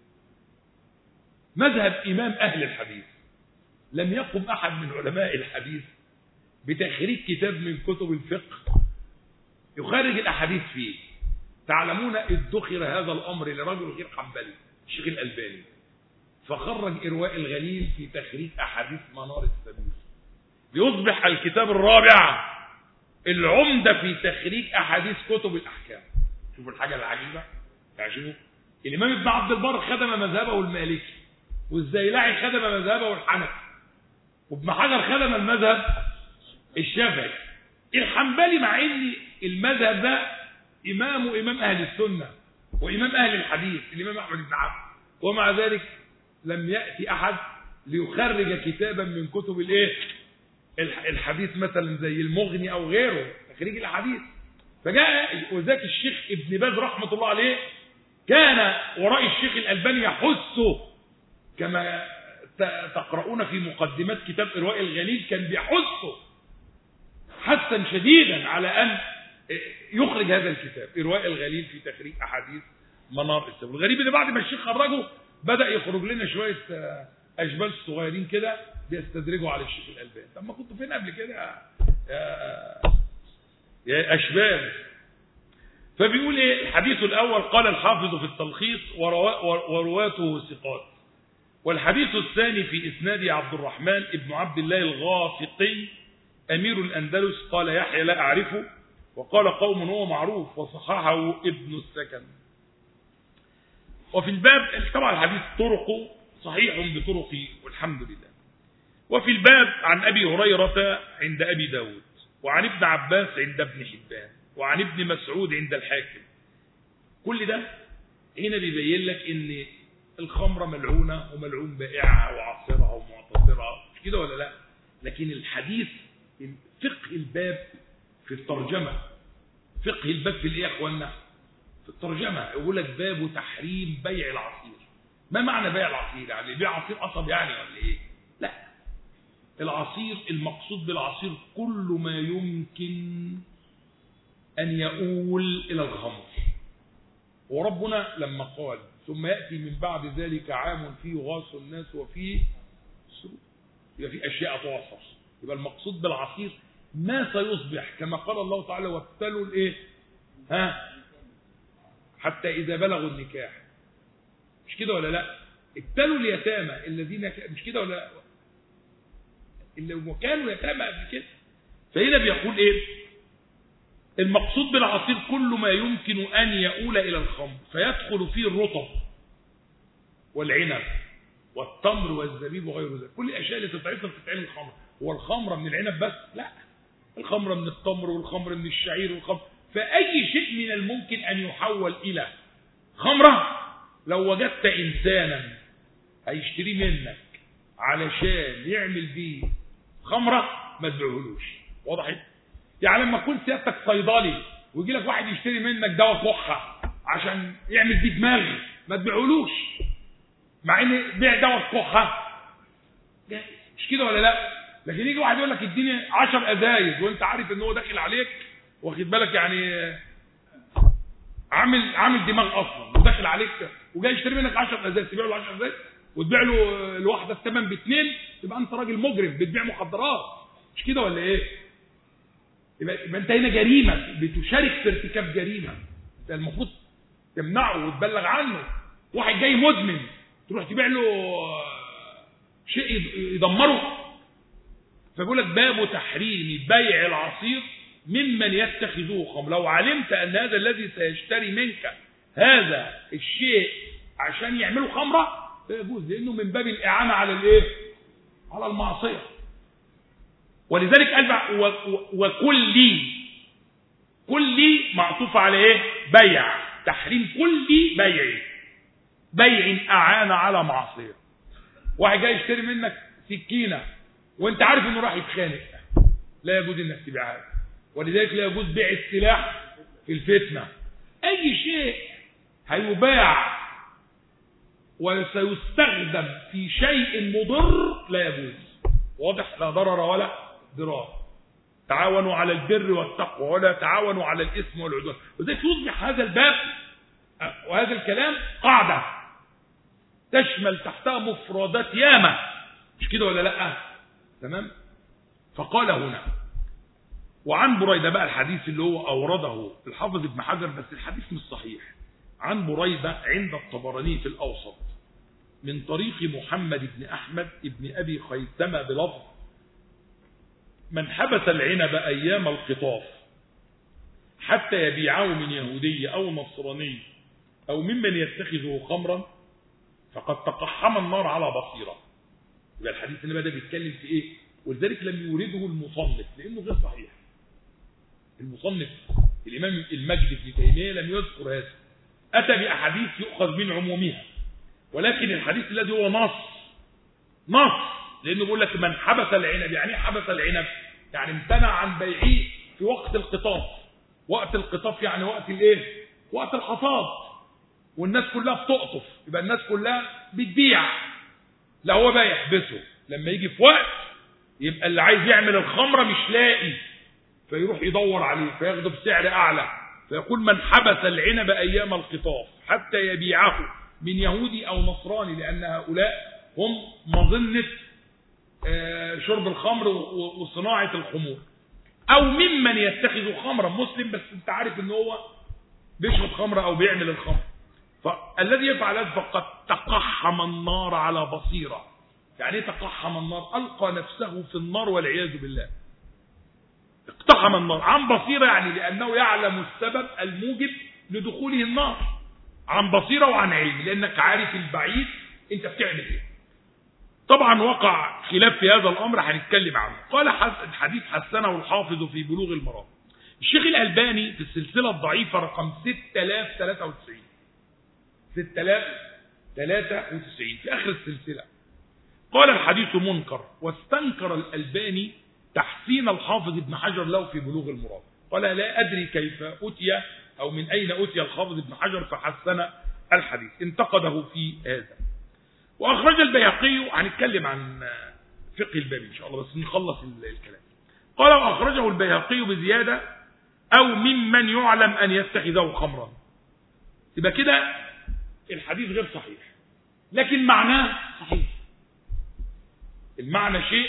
[SPEAKER 1] مذهب إمام أهل الحديث لم يقم أحد من علماء الحديث بتخريج كتاب من كتب الفقه يخرج الأحاديث فيه تعلمون ادخر هذا الأمر لرجل غير حنبلي الشيخ الألباني فخرج إرواء الغليل في تخريج أحاديث منار السبيل ليصبح الكتاب الرابع العمدة في تخريج أحاديث كتب الأحكام شوفوا الحاجة العجيبة تعجبوا الإمام ابن عبد البر خدم مذهبه المالكي والزيلعي خدم مذهبه الحنفي وابن حجر خدم المذهب الشافعي الحنبلي مع ان المذهب ده إمامه إمام أهل السنة وإمام أهل الحديث الإمام أحمد بن عبد ومع ذلك لم يأتي أحد ليخرج كتابا من كتب الإيه الح- الحديث مثلا زي المغني أو غيره تخريج الأحاديث فجاء وذاك الشيخ ابن باز رحمة الله عليه كان وراء الشيخ الألباني يحث كما ت- تقرؤون في مقدمات كتاب إرواء الغليل كان بيحث حثا شديدا على أن يخرج هذا الكتاب إرواء الغليل في تخريج أحاديث منار السبل الغريب ان بعد ما الشيخ خرجه بدأ يخرج لنا شوية آه، أشبال صغيرين كده بيستدرجوا على الشيخ الألباني طب ما كنتوا فين قبل كده يا- يا يا أشبال فبيقول ايه الحديث الأول قال الحافظ في التلخيص وروا- ورواته ثقات والحديث الثاني في إسناد عبد الرحمن ابن عبد الله الغافقي أمير الأندلس قال يحيى لا أعرفه وقال قوم هو معروف وصححه ابن السكن وفي الباب طبعا الحديث طرقه صحيح بطرقه والحمد لله وفي الباب عن أبي هريرة عند أبي داود وعن ابن عباس عند ابن حبان وعن ابن مسعود عند الحاكم كل ده هنا بيبين لك ان الخمرة ملعونة وملعون بائعها وعصرها ومعتصرها مش كده ولا لا لكن الحديث فقه الباب في الترجمة فقه الباب في الايه يا اخوانا في الترجمة يقول لك باب تحريم بيع العصير ما معنى بيع العصير يعني بيع عصير قصب يعني ولا ايه لا العصير المقصود بالعصير كل ما يمكن أن يؤول إلى الخمر وربنا لما قال ثم يأتي من بعد ذلك عام فيه غاص الناس وفيه سرور يبقى في أشياء تعصر يبقى المقصود بالعصير ما سيصبح كما قال الله تعالى وابتلوا الايه ها حتى إذا بلغوا النكاح مش كده ولا لا ابتلوا اليتامى الذين ك... مش كده ولا لا اللي كانوا يتامى قبل كده فهنا بيقول ايه المقصود بالعصير كل ما يمكن أن يؤول إلى الخمر فيدخل فيه الرطب والعنب والتمر والزبيب وغير ذلك كل الأشياء اللي تتعصر تتعمل خمر هو الخمرة من العنب بس لا الخمرة من التمر والخمر من الشعير والخمر فأي شيء من الممكن أن يحول إلى خمرة لو وجدت إنسانا هيشتري منك علشان يعمل بيه خمرة ما تبيعهولوش واضح يعني لما تكون سيادتك صيدلي ويجي لك واحد يشتري منك دواء كحه عشان يعمل بيه دماغ ما تبيعهولوش مع ان بيع دواء كحه جائز مش كده ولا لا لكن يجي واحد يقول لك اديني 10 ازايز وانت عارف ان هو داخل عليك واخد بالك يعني عامل عامل دماغ اصلا وداخل عليك وجاي يشتري منك 10 ازايز تبيع له 10 ازايز وتبيع له الواحده الثمن باثنين تبقى انت راجل مجرم بتبيع مخدرات مش كده ولا ايه يبقى يبقى انت هنا جريمه بتشارك في ارتكاب جريمه انت المفروض تمنعه وتبلغ عنه واحد جاي مدمن تروح تبيع له شيء يدمره فبيقول لك باب تحريم بيع العصير ممن يتخذوه خمر لو علمت ان هذا الذي سيشتري منك هذا الشيء عشان يعملوا خمرة لا يجوز لأنه من باب الإعانة على الإيه على المعصية ولذلك قال وكل كل معطوف على ايه بيع تحريم كل بيع بيع اعان على معصيه واحد جاي يشتري منك سكينه وانت عارف انه راح يتخانق لا يجوز انك تبيعها ولذلك لا يجوز بيع السلاح في الفتنه اي شيء هيباع وسيستخدم في شيء مضر لا يجوز واضح لا ضرر ولا ضرار تعاونوا على البر والتقوى ولا تعاونوا على الاثم والعدوان وذلك يصبح هذا الباب وهذا الكلام قاعده تشمل تحتها مفردات ياما مش كده ولا لا تمام فقال هنا وعن بريدة بقى الحديث اللي هو أورده الحافظ ابن حجر بس الحديث مش صحيح عن بريدة عند الطبراني في الأوسط من طريق محمد بن أحمد بن أبي خيثمة بلفظ من حبس العنب أيام القطاف حتى يبيعه من يهودي أو نصراني أو ممن يتخذه خمرا فقد تقحم النار على بصيرة يبقى الحديث اللي بدأ بيتكلم في إيه ولذلك لم يورده المصنف لأنه غير صحيح المصنف الإمام المجد في تيمية لم يذكر هذا أتى بأحاديث يؤخذ من عمومها ولكن الحديث الذي هو نص نص لأنه بيقول لك من حبس العنب يعني حبس العنب يعني امتنع عن بيعه في وقت القطاف وقت القطاف يعني وقت الايه وقت الحصاد والناس كلها بتقطف يبقى الناس كلها بتبيع لا هو بقى يحبسه لما يجي في وقت يبقى اللي عايز يعمل الخمرة مش لاقي فيروح يدور عليه فياخده بسعر أعلى فيقول من حبس العنب أيام القطاف حتى يبيعه من يهودي أو نصراني لأن هؤلاء هم مظنة شرب الخمر وصناعة الخمور أو ممن يتخذ خمرا مسلم بس أنت عارف إن هو بيشرب خمر أو بيعمل الخمر فالذي يفعل هذا فقد تقحم النار على بصيرة يعني ايه تقحم النار ألقى نفسه في النار والعياذ بالله اقتحم النار عن بصيرة يعني لأنه يعلم السبب الموجب لدخوله النار عن بصيرة وعن علم لأنك عارف البعيد أنت بتعمل إيه طبعا وقع خلاف في هذا الأمر هنتكلم عنه قال الحديث حسنه الحافظ في بلوغ المرام الشيخ الألباني في السلسلة الضعيفة رقم 6093 6093 في آخر السلسلة قال الحديث منكر واستنكر الألباني تحسين الحافظ ابن حجر له في بلوغ المرام قال لا أدري كيف أتي أو من أين أتي الحافظ ابن حجر فحسن الحديث انتقده في هذا وأخرج البيهقي هنتكلم عن فقه الباب إن شاء الله بس نخلص الكلام قال وأخرجه البيهقي بزيادة أو ممن يعلم أن يتخذه خمرا يبقى كده الحديث غير صحيح لكن معناه صحيح المعنى شيء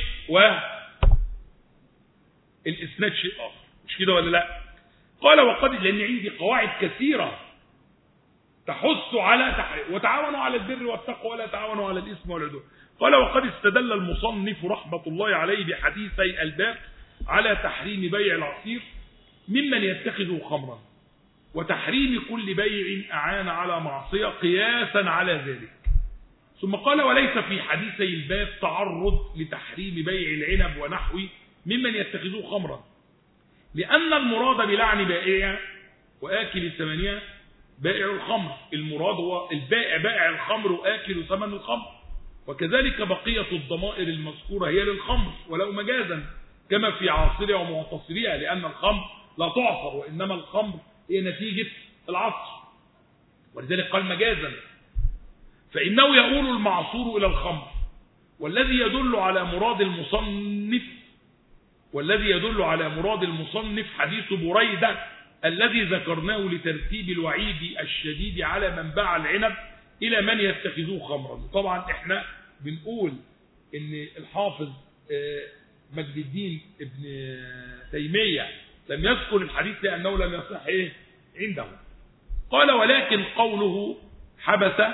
[SPEAKER 1] والإسناد شيء آخر مش كده ولا لا قال وقد لأن عندي قواعد كثيرة تحث على تحريم وتعاونوا على البر والتقوى ولا تعاونوا على الإثم والعدوان قال وقد استدل المصنف رحمة الله عليه بحديثي الباب على تحريم بيع العصير ممن يتخذه خمرا وتحريم كل بيع أعان على معصية قياسا على ذلك ثم قال وليس في حديثي الباب تعرض لتحريم بيع العنب ونحوه ممن يتخذوه خمرا لأن المراد بلعن بائع وآكل الثمانية بائع الخمر المراد هو البائع بائع الخمر وآكل ثمن الخمر وكذلك بقية الضمائر المذكورة هي للخمر ولو مجازا كما في عاصرها ومعتصرها لأن الخمر لا تعصر وإنما الخمر هي نتيجة العصر ولذلك قال مجازا فإنه يقول المعصور إلى الخمر والذي يدل على مراد المصنف والذي يدل على مراد المصنف حديث بريدة الذي ذكرناه لترتيب الوعيد الشديد على من باع العنب إلى من يتخذوه خمرا طبعا احنا بنقول ان الحافظ مجد الدين ابن تيمية لم يذكر الحديث لأنه لم يصح إيه عنده قال ولكن قوله حبس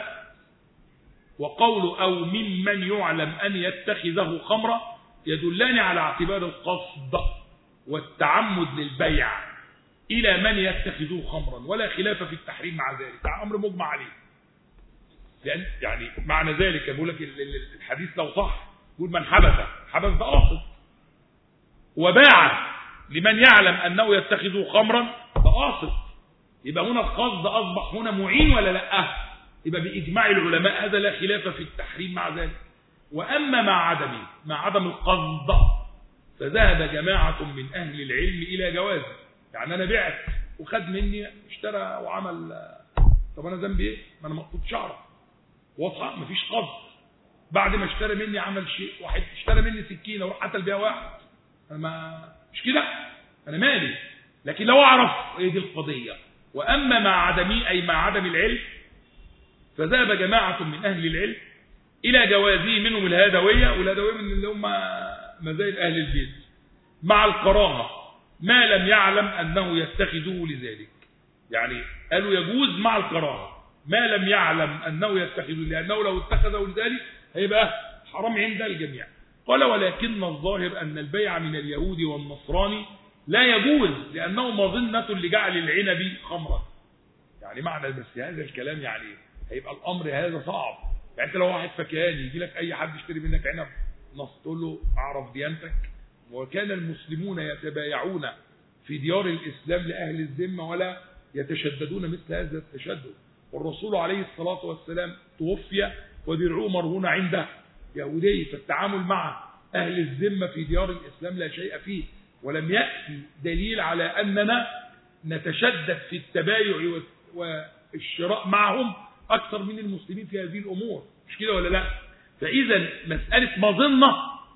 [SPEAKER 1] وقول أو ممن يعلم أن يتخذه خمرا يدلان على اعتبار القصد والتعمد للبيع إلى من يتخذوه خمرا ولا خلاف في التحريم مع ذلك أمر مجمع عليه لأن يعني معنى ذلك بقول لك الحديث لو صح يقول من حبس حبس ده قاصد وباع لمن يعلم أنه يتخذ خمرا فقاصد يبقى هنا القصد أصبح هنا معين ولا لا يبقى بإجماع العلماء هذا لا خلاف في التحريم مع ذلك وأما مع عدمه مع عدم القصد فذهب جماعة من أهل العلم إلى جوازه يعني أنا بعت وخد مني اشترى وعمل طب أنا ذنبي إيه؟ ما أنا مقصود شعره واضحة مفيش قصد بعد ما اشترى مني عمل شيء واحد اشترى مني سكينة وراح قتل بيها واحد أنا ما مش كده أنا مالي لكن لو أعرف إيه دي القضية وأما مع عدمي أي مع عدم العلم فذهب جماعة من أهل العلم إلى جوازه منهم الهادوية والهادوية من اللي هم مزايد أهل البيت مع الكراهة ما لم يعلم أنه يتخذه لذلك يعني قالوا يجوز مع الكراهة ما لم يعلم أنه يتخذه لأنه لو اتخذه لذلك هيبقى حرام عند الجميع قال ولكن الظاهر أن البيع من اليهود والنصراني لا يجوز لأنه مظنة لجعل العنب خمرا يعني معنى بس هذا الكلام يعني هيبقى الأمر هذا صعب يعني انت لو واحد فكهاني يجي لك أي حد يشتري منك عنب نص تقول له أعرف ديانتك وكان المسلمون يتبايعون في ديار الإسلام لأهل الذمة ولا يتشددون مثل هذا التشدد والرسول عليه الصلاة والسلام توفي ودرعه مرهون عنده يهودي فالتعامل مع أهل الذمة في ديار الإسلام لا شيء فيه ولم يأتي دليل على أننا نتشدد في التبايع والشراء معهم أكثر من المسلمين في هذه الأمور مش كده ولا لا فإذا مسألة مظنة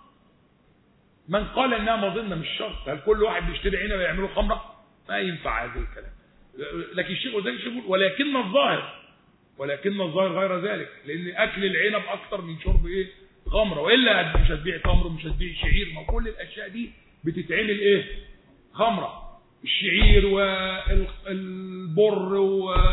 [SPEAKER 1] من قال إنها مظنة مش شرط هل كل واحد بيشتري عنب يعمله خمرة ما ينفع هذا الكلام لكن الشيخ زي يقول ولكن الظاهر ولكن الظاهر غير ذلك لأن أكل العنب أكثر من شرب إيه خمرة وإلا مش هتبيع تمر مش هتبيع شعير ما كل الأشياء دي بتتعمل إيه خمرة الشعير والبر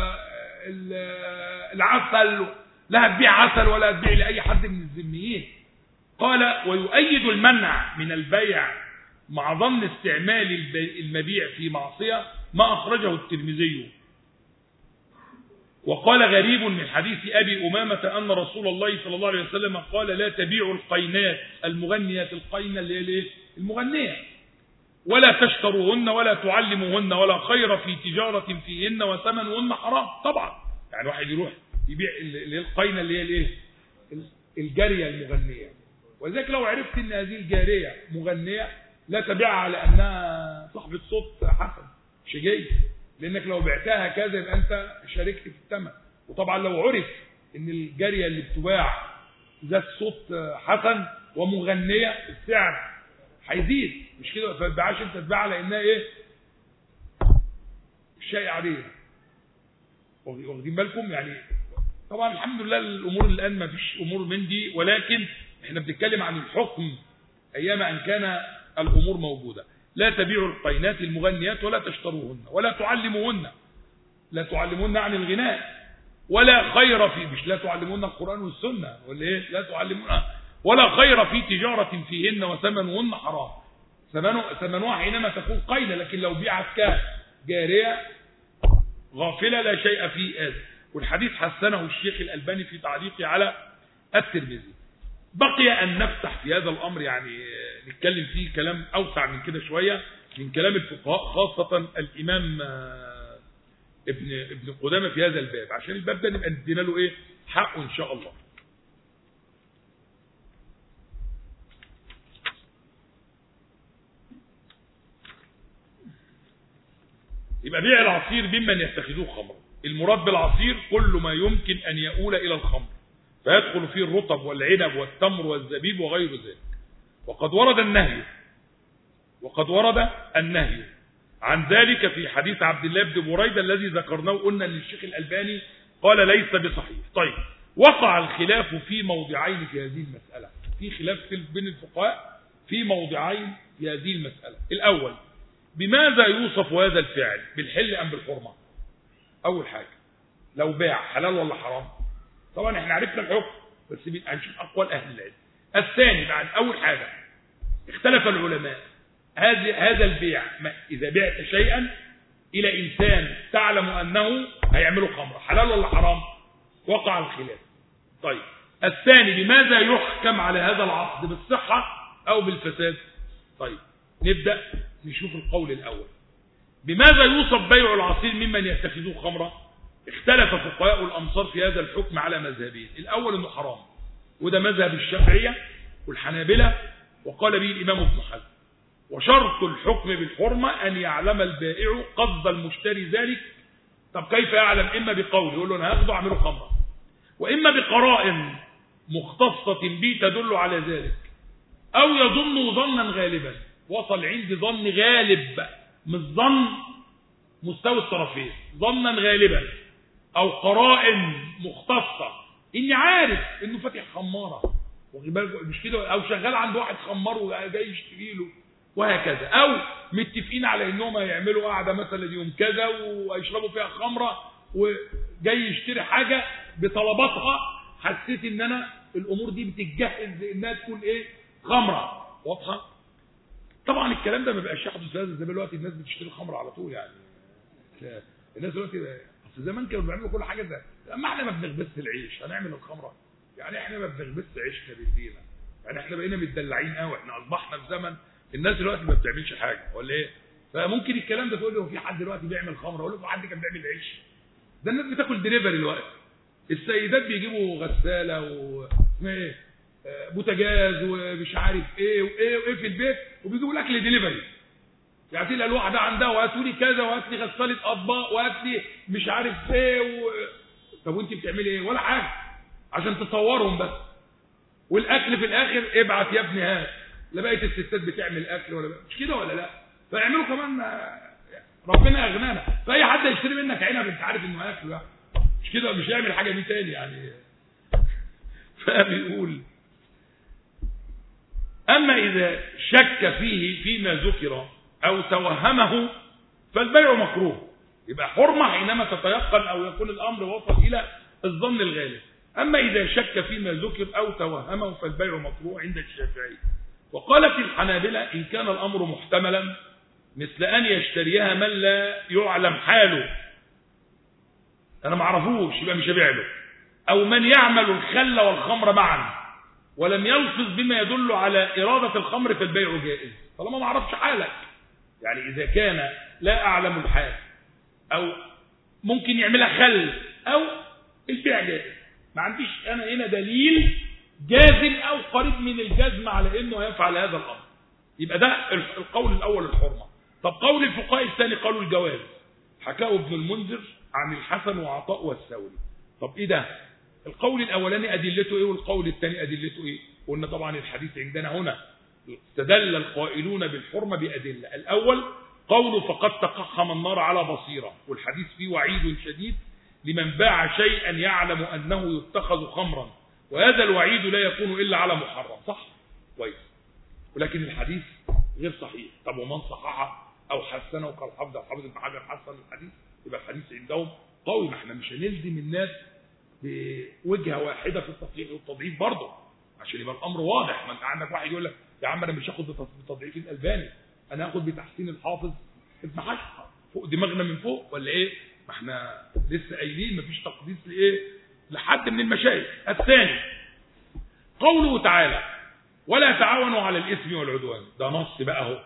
[SPEAKER 1] والعسل لا هتبيع عسل ولا هتبيع لأي حد من الذميين قال ويؤيد المنع من البيع مع ظن استعمال المبيع في معصية ما أخرجه الترمذي وقال غريب من حديث أبي أمامة أن رسول الله صلى الله عليه وسلم قال لا تبيعوا القينات المغنيات القينة اللي هي المغنية ولا تشتروهن ولا تعلموهن ولا خير في تجارة فيهن وثمنهن حرام طبعا يعني واحد يروح يبيع اللي هي القينة اللي هي الايه الجارية المغنية ولذلك لو عرفت ان هذه الجارية مغنية لا تبيعها على انها صاحبة صوت حسن شجي لانك لو بعتها هكذا يبقى انت شاركت في الثمن وطبعا لو عرف ان الجارية اللي بتباع ذات صوت حسن ومغنية السعر هيزيد مش كده فما تبيعهاش انت تبيعها لانها ايه شيء عاديه واخدين بالكم يعني طبعا الحمد لله الامور الان ما فيش امور من دي ولكن احنا بنتكلم عن الحكم ايام ان كان الامور موجوده لا تبيعوا القينات المغنيات ولا تشتروهن ولا تعلموهن لا تعلموهن عن الغناء ولا خير في مش لا تعلموهن القران والسنه ولا ايه لا تعلموهن ولا خير في تجاره فيهن وثمنهن حرام ثمنها حينما تكون قينه لكن لو بيعت كجاريه غافله لا شيء في هذا والحديث حسنه الشيخ الألباني في تعليقه على الترمذي بقي أن نفتح في هذا الأمر يعني نتكلم فيه كلام أوسع من كده شوية من كلام الفقهاء خاصة الإمام ابن ابن قدامة في هذا الباب عشان الباب ده نبقى ندينا له إيه حقه إن شاء الله يبقى بيع العصير ممن يتخذوه خمرا المراد بالعصير كل ما يمكن أن يؤول إلى الخمر فيدخل فيه الرطب والعنب والتمر والزبيب وغير ذلك وقد ورد النهي وقد ورد النهي عن ذلك في حديث عبد الله بن بريدة الذي ذكرناه قلنا ان الشيخ الألباني قال ليس بصحيح طيب وقع الخلاف في موضعين في هذه المسألة في خلاف بين الفقهاء في موضعين في هذه المسألة الأول بماذا يوصف هذا الفعل بالحل أم بالحرمة أول حاجة لو باع حلال ولا حرام طبعا احنا عرفنا الحكم بس هنشوف أقوال أهل العلم الثاني بعد أول حاجة اختلف العلماء هذا هذا البيع إذا بعت شيئا إلى إنسان تعلم أنه هيعمله خمر حلال ولا حرام وقع الخلاف طيب الثاني بماذا يحكم على هذا العقد بالصحة أو بالفساد طيب نبدأ نشوف القول الأول بماذا يوصف بيع العصير ممن يتخذوه خمرا اختلف فقهاء الأمصار في هذا الحكم على مذهبين الأول أنه حرام وده مذهب الشافعية والحنابلة وقال به الإمام ابن حزم وشرط الحكم بالحرمة أن يعلم البائع قصد المشتري ذلك طب كيف يعلم إما بقول يقول له أنا هاخده أعمله خمرة وإما بقرائن مختصة به تدل على ذلك أو يظن ظنا غالبا وصل عندي ظن غالب مش ظن مستوى الطرفين ظنا غالبا أو قرائن مختصة إني عارف إنه فاتح خمارة مش كده أو شغال عند واحد خمار وجاي يشتري له وهكذا أو متفقين على إنهم يعملوا قاعدة مثلا يوم كذا ويشربوا فيها خمرة وجاي يشتري حاجة بطلباتها حسيت إن أنا الأمور دي بتتجهز إنها تكون إيه خمرة واضحة طبعا الكلام ده ما بقاش يحدث هذا زي دلوقتي الناس بتشتري خمر على طول يعني الناس دلوقتي اصل زمان كانوا بيعملوا كل حاجه ده اما احنا ما بنغبس العيش هنعمل الخمره يعني احنا ما بنغبس عيشنا بايدينا يعني احنا بقينا متدلعين قوي احنا اصبحنا في زمن الناس دلوقتي ما بتعملش حاجه ولا ايه فممكن الكلام ده تقول لي هو في حد دلوقتي بيعمل خمره اقول له حد كان بيعمل عيش ده الناس بتاكل دليفري دلوقتي السيدات بيجيبوا غساله و اسمها ايه بوتاجاز ومش عارف ايه وايه وايه في البيت وبيجيبوا الاكل دليفري يعطي لها الواحده عندها وهاتوا لي كذا وهات لي غساله اطباق وهات لي مش عارف ايه و... طب وانت بتعملي ايه ولا حاجه عشان تصورهم بس والاكل في الاخر ابعت يا ابني هات لا بقيه الستات بتعمل اكل ولا مش كده ولا لا فيعملوا كمان ربنا اغنانا فاي حد يشتري منك عنب انت عارف انه هياكله يعني مش كده مش هيعمل حاجه دي تاني يعني فبيقول أما إذا شك فيه فيما ذكر أو توهمه فالبيع مكروه يبقى حرمة حينما تتيقن أو يكون الأمر وصل إلى الظن الغالب أما إذا شك فيما ذكر أو توهمه فالبيع مكروه عند الشافعي وقالت الحنابلة إن كان الأمر محتملا مثل أن يشتريها من لا يعلم حاله أنا ما اعرفوش يبقى مش هبيع له أو من يعمل الخل والخمر معا ولم يلفظ بما يدل على إرادة الخمر فالبيع جائز طالما ما اعرفش حالك يعني إذا كان لا أعلم الحال أو ممكن يعملها خل أو البيع جائز ما عنديش أنا هنا دليل جازم أو قريب من الجزم على أنه يفعل هذا الأمر يبقى ده القول الأول الحرمة طب قول الفقهاء الثاني قالوا الجواز حكاه ابن المنذر عن الحسن وعطاء والثوري طب إيه ده القول الأولاني أدلته إيه والقول الثاني أدلته إيه قلنا طبعا الحديث عندنا هنا استدل القائلون بالحرمة بأدلة الأول قوله فقد تقحم النار على بصيرة والحديث فيه وعيد شديد لمن باع شيئا يعلم أنه يتخذ خمرا وهذا الوعيد لا يكون إلا على محرم صح كويس ولكن الحديث غير صحيح طب ومن صححه أو حسنه كالحافظ الحافظ ابن حجر حسن الحديث يبقى الحديث عندهم قوي ما احنا مش هنلزم الناس بوجهه واحده في التصحيح والتضعيف برضه عشان يبقى الامر واضح ما انت عندك واحد يقول لك يا عم انا مش هاخد بتضعيف الالباني انا هاخد بتحسين الحافظ ابن حجر فوق دماغنا من فوق ولا ايه ما احنا لسه قايلين مفيش تقديس لايه لحد من المشايخ الثاني قوله تعالى ولا تعاونوا على الاثم والعدوان ده نص بقى اهو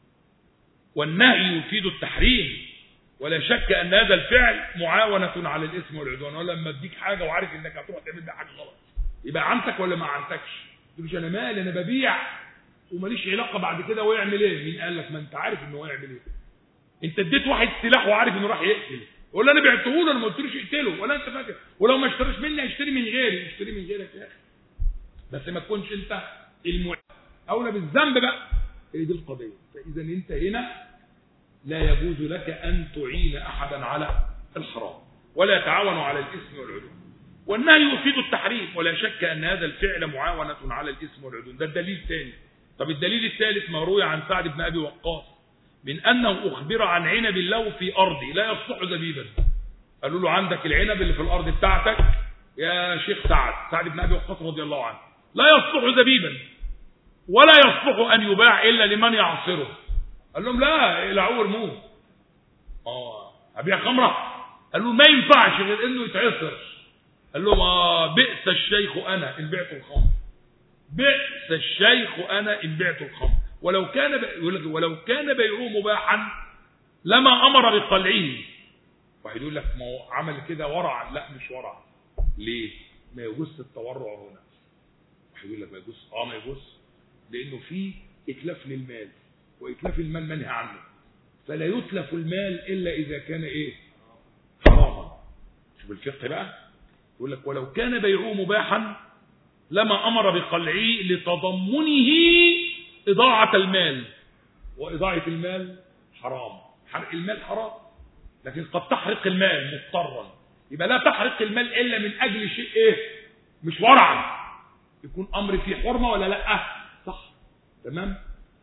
[SPEAKER 1] والنهي يفيد التحريم ولا شك ان هذا الفعل معاونة على الاثم والعدوان ولا لما اديك حاجة وعارف انك هتروح تعمل بيها حاجة غلط يبقى عنتك ولا ما عنتكش تقولش انا مالي انا ببيع وماليش علاقة بعد كده ويعمل ايه مين قال لك ما انت عارف انه هيعمل ايه انت اديت واحد سلاح وعارف انه راح يقتل ولا انا بعته له انا ما قلتلوش اقتله ولا انت فاكر ولو ما اشتراش مني هيشتري من غيري اشتري من غيرك يا اخي بس ما تكونش انت المع اولى بالذنب بقى هي دي القضيه فاذا انت هنا لا يجوز لك أن تعين أحدا على الحرام ولا تعاونوا على الإثم والعدوان والنهي يفيد التحريم ولا شك أن هذا الفعل معاونة على الإثم والعدوان ده الدليل الثاني طب الدليل الثالث ما روي عن سعد بن أبي وقاص من أنه أخبر عن عنب له في أرضه لا يصلح زبيبا قالوا له عندك العنب اللي في الأرض بتاعتك يا شيخ سعد سعد بن أبي وقاص رضي الله عنه لا يصلح زبيبا ولا يصلح أن يباع إلا لمن يعصره قال لهم لا العوا ارموه اه ابيع خمره قال له ما ينفعش غير انه يتعصر قال لهم اه بئس الشيخ انا ان بعت الخمر بئس الشيخ انا ان بعت الخمر ولو كان ب... ولو كان بيعه مباحا لما امر بقلعه واحد يقول لك ما هو عمل كده ورع لا مش ورع ليه ما يجوز التورع هنا واحد يقول لك ما يجوز اه ما يجوز لانه في اتلاف للمال واتلاف المال منهي عنه فلا يتلف المال الا اذا كان ايه حراما شوف الفقه بقى يقول لك ولو كان بيعه مباحا لما امر بقلعه لتضمنه اضاعه المال واضاعه المال حرام حرق المال حرام لكن قد تحرق المال مضطرا يبقى لا تحرق المال الا من اجل شيء ايه مش ورعا يكون امر فيه حرمه ولا لا صح تمام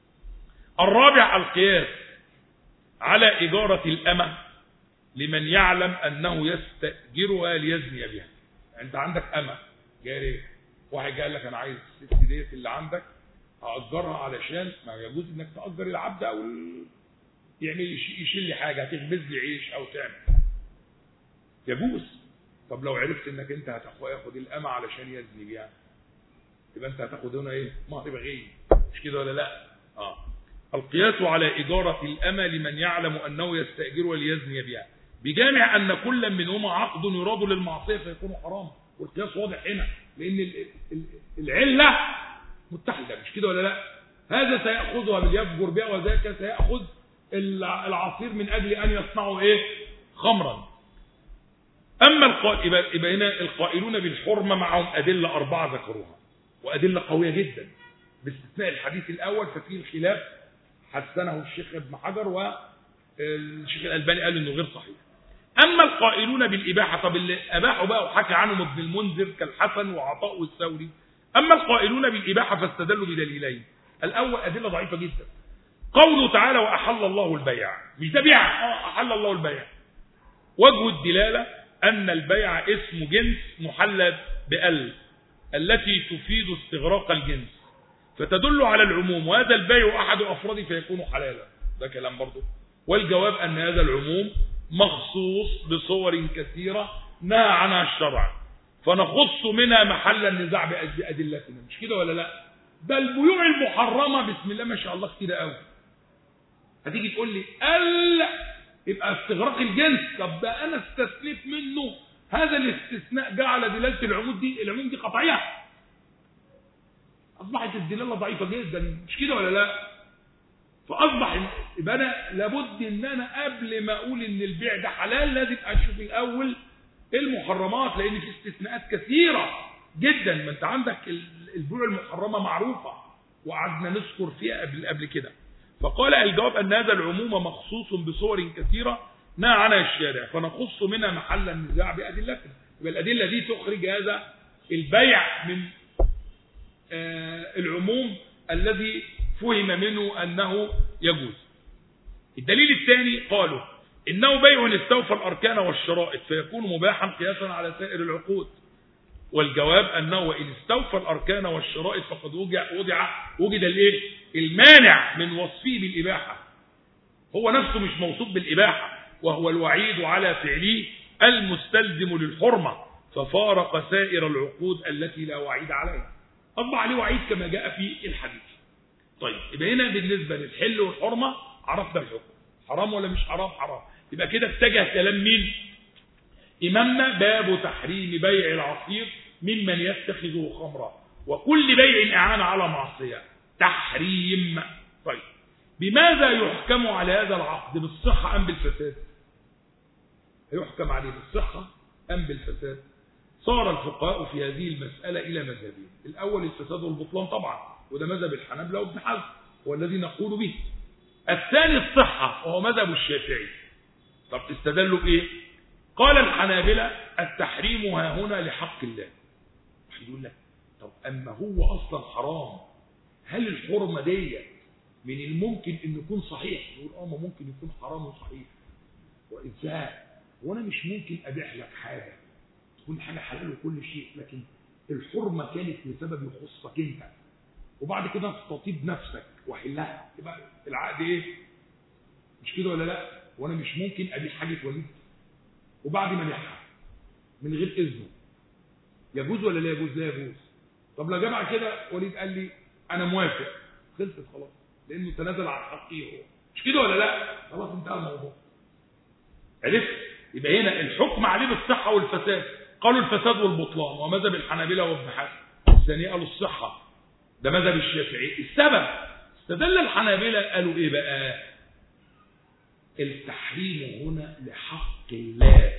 [SPEAKER 1] الرابع القياس على إجارة الأمة لمن يعلم أنه يستأجرها ليزني بها أنت عندك أمة جارية واحد قال لك أنا عايز الست ديت اللي عندك أأجرها علشان ما يجوز إنك تأجر العبد أو ال... يعمل يشيل لي حاجة هتخبز لي عيش أو تعمل يجوز طب لو عرفت إنك أنت هتاخد الأمة علشان يزني بيها يبقى أنت هتاخد هنا إيه مهر بغير مش كده ولا لا آه القياس على إجارة الأمة لمن يعلم أنه يستأجر وليزني بها بجامع أن كل منهما عقد يراد للمعصية فيكون حراما والقياس واضح هنا لأن العلة متحدة مش كده ولا لا هذا سيأخذها باليفجر بها وذاك سيأخذ العصير من أجل أن يصنعوا إيه خمرا أما القائل يبقى هنا القائلون بالحرمة معهم أدلة أربعة ذكروها وأدلة قوية جدا باستثناء الحديث الأول ففيه الخلاف حسنه الشيخ ابن حجر والشيخ الألباني قال انه غير صحيح اما القائلون بالاباحه طب اللي اباحوا بقى وحكى عنهم ابن المنذر كالحسن وعطاء والثوري اما القائلون بالاباحه فاستدلوا بدليلين الاول ادله ضعيفه جدا قوله تعالى واحل الله البيع مش ده بيع اه احل الله البيع وجه الدلاله ان البيع اسم جنس محلى بال التي تفيد استغراق الجنس فتدل على العموم وهذا البيع أحد أفراده فيكون حلالا ده كلام برضه والجواب أن هذا العموم مخصوص بصور كثيرة نهى عنها الشرع فنخص منها محل النزاع بأدلتنا مش كده ولا لا ده البيوع المحرمة بسم الله ما شاء الله كتير قوي هتيجي تقول لي قال يبقى استغراق الجنس طب ده انا استثنيت منه هذا الاستثناء جعل دلاله العموم دي العموم دي قطعيه اصبحت الدلاله ضعيفه جدا مش كده ولا لا فاصبح يبقى انا لابد ان انا قبل ما اقول ان البيع ده حلال لازم اشوف الاول المحرمات لان في استثناءات كثيره جدا ما انت عندك البيوع المحرمه معروفه وقعدنا نذكر فيها قبل قبل كده فقال الجواب ان هذا العموم مخصوص بصور كثيره نهى عنها الشارع فنخص منها محل النزاع بادلتنا يبقى الادله دي تخرج هذا البيع من العموم الذي فهم منه أنه يجوز الدليل الثاني قالوا إنه بيع استوفى الأركان والشرائط فيكون مباحا قياسا على سائر العقود والجواب أنه وإن استوفى الأركان والشرائط فقد وضع وضع وجد الايه المانع من وصفه بالإباحة هو نفسه مش موصوف بالإباحة وهو الوعيد على فعله المستلزم للحرمة ففارق سائر العقود التي لا وعيد عليها أصبح عليه وعيد كما جاء في الحديث طيب يبقى هنا بالنسبة للحل والحرمة عرفنا الحكم حرام ولا مش حرام حرام يبقى كده اتجه كلام مين إمامنا باب تحريم بيع العصير ممن يتخذه خمرا وكل بيع إعان على معصية تحريم طيب بماذا يحكم على هذا العقد بالصحة أم بالفساد يحكم عليه بالصحة أم بالفساد صار الفقهاء في هذه المسألة إلى مذهبين الأول الفساد والبطلان طبعا وده مذهب الحنابلة وابن حزم هو الذي نقول به الثاني الصحة وهو مذهب الشافعي طب استدلوا بإيه قال الحنابلة التحريم ها هنا لحق الله واحد يقول لك طب أما هو أصلا حرام هل الحرمة دي من الممكن أن يكون صحيح يقول اه ما ممكن يكون حرام وصحيح وإزاي وأنا مش ممكن أبيع لك حاجة تكون حاجة حلال وكل شيء لكن الحرمة كانت لسبب يخصك انت وبعد كده تستطيب نفسك وحلها يبقى العقد ايه مش كده ولا لا وانا مش ممكن ابيع حاجة والدتي وبعد ما ابيعها من غير اذنه يجوز ولا لا يجوز لا يجوز طب لو جمع كده وليد قال لي انا موافق خلصت خلاص لانه تنازل عن حقه هو مش كده ولا لا خلاص انتهى الموضوع عرفت يبقى هنا الحكم عليه بالصحه والفساد قالوا الفساد والبطلان ومذهب الحنابلة وابن حزم الثاني قالوا الصحة ده مذهب الشافعي السبب استدل الحنابلة قالوا ايه بقى التحريم هنا لحق الله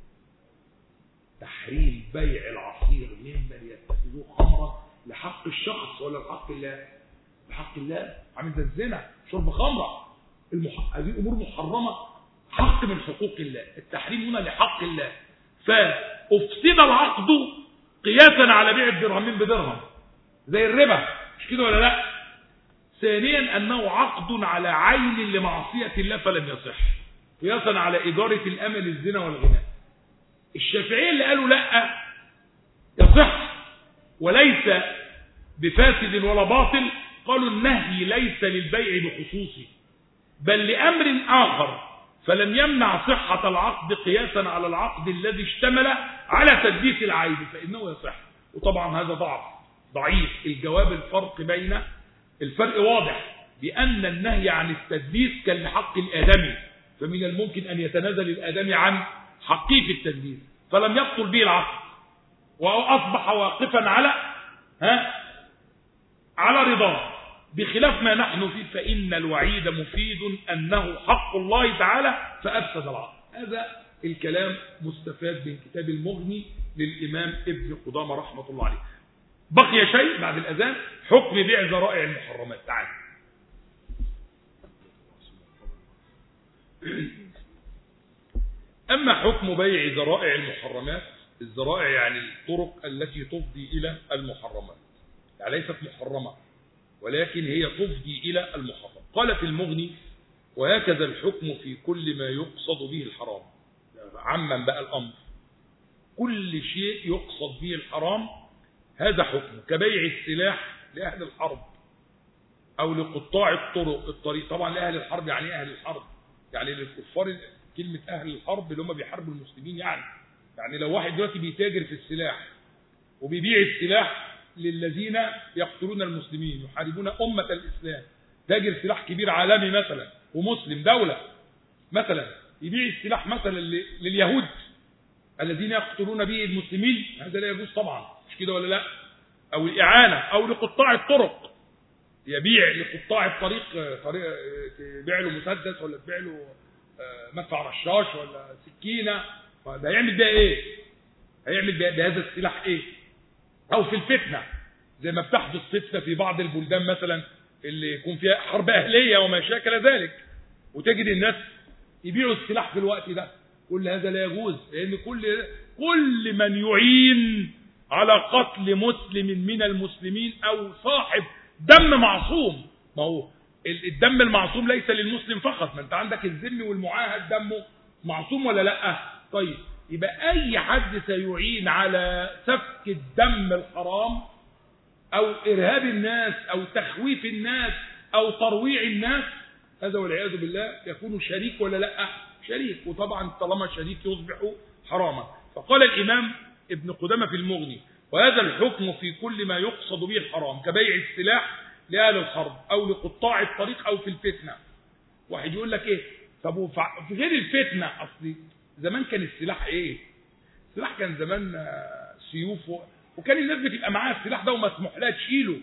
[SPEAKER 1] تحريم بيع العصير ممن يتخذوه خمرا لحق الشخص ولا لحق الله لحق الله عامل زي الزنا شرب خمره المح... هذه امور محرمه حق من حقوق الله التحريم هنا لحق الله فافسد العقد قياسا على بيع الدرهمين بدرهم زي الربا مش كده ولا لا ثانيا انه عقد على عين لمعصيه الله فلم يصح قياسا على اجاره الامل الزنا والغناء الشافعيه اللي قالوا لا يصح وليس بفاسد ولا باطل قالوا النهي ليس للبيع بخصوصه بل لامر اخر فلم يمنع صحة العقد قياسا على العقد الذي اشتمل على تدبيس العيب فإنه يصح وطبعا هذا ضعف ضعيف الجواب الفرق بين الفرق واضح بأن النهي عن التدبيس كان لحق الآدمي فمن الممكن أن يتنازل الآدمي عن حقه في التدبيس فلم يبطل به العقد وأصبح واقفا على ها على رضاه بخلاف ما نحن فيه فإن الوعيد مفيد أنه حق الله تعالى فأفسد العقل هذا الكلام مستفاد من كتاب المغني للإمام ابن قدامة رحمة الله عليه بقي شيء بعد الأذان حكم بيع ذرائع المحرمات تعال أما حكم بيع ذرائع المحرمات الذرائع يعني الطرق التي تفضي إلى المحرمات يعني ليست محرمة ولكن هي تفضي إلى المحرم قال في المغني وهكذا الحكم في كل ما يقصد به الحرام عما بقى الأمر كل شيء يقصد به الحرام هذا حكم كبيع السلاح لأهل الحرب أو لقطاع الطرق الطريق طبعا لأهل الحرب يعني أهل الحرب يعني للكفار كلمة أهل الحرب اللي هم بيحاربوا المسلمين يعني يعني لو واحد دلوقتي بيتاجر في السلاح وبيبيع السلاح للذين يقتلون المسلمين يحاربون أمة الإسلام تاجر سلاح كبير عالمي مثلا ومسلم دولة مثلا يبيع السلاح مثلا لليهود الذين يقتلون به المسلمين هذا لا يجوز طبعا مش كده ولا لا أو الإعانة أو لقطاع الطرق يبيع لقطاع الطريق طريق تبيع له مسدس ولا تبيع له مدفع رشاش ولا سكينة ده هيعمل بيها ايه هيعمل بهذا السلاح ايه او في الفتنة زي ما بتحدث فتنة في بعض البلدان مثلا اللي يكون فيها حرب اهلية وما شاكل ذلك وتجد الناس يبيعوا السلاح في الوقت ده كل هذا لا يجوز لان كل كل من يعين على قتل مسلم من المسلمين او صاحب دم معصوم ما هو الدم المعصوم ليس للمسلم فقط ما انت عندك الذم والمعاهد دمه معصوم ولا لا طيب يبقى اي حد سيعين على سفك الدم الحرام او ارهاب الناس او تخويف الناس او ترويع الناس هذا والعياذ بالله يكون شريك ولا لا شريك وطبعا طالما شريك يصبح حراما فقال الامام ابن قدامه في المغني وهذا الحكم في كل ما يقصد به الحرام كبيع السلاح لأهل الحرب أو لقطاع الطريق أو في الفتنة واحد يقول لك إيه طب في غير الفتنة أصلي زمان كان السلاح إيه السلاح كان زمان سيوف وكان الناس بتبقى معاها السلاح ده ومسموح لها تشيله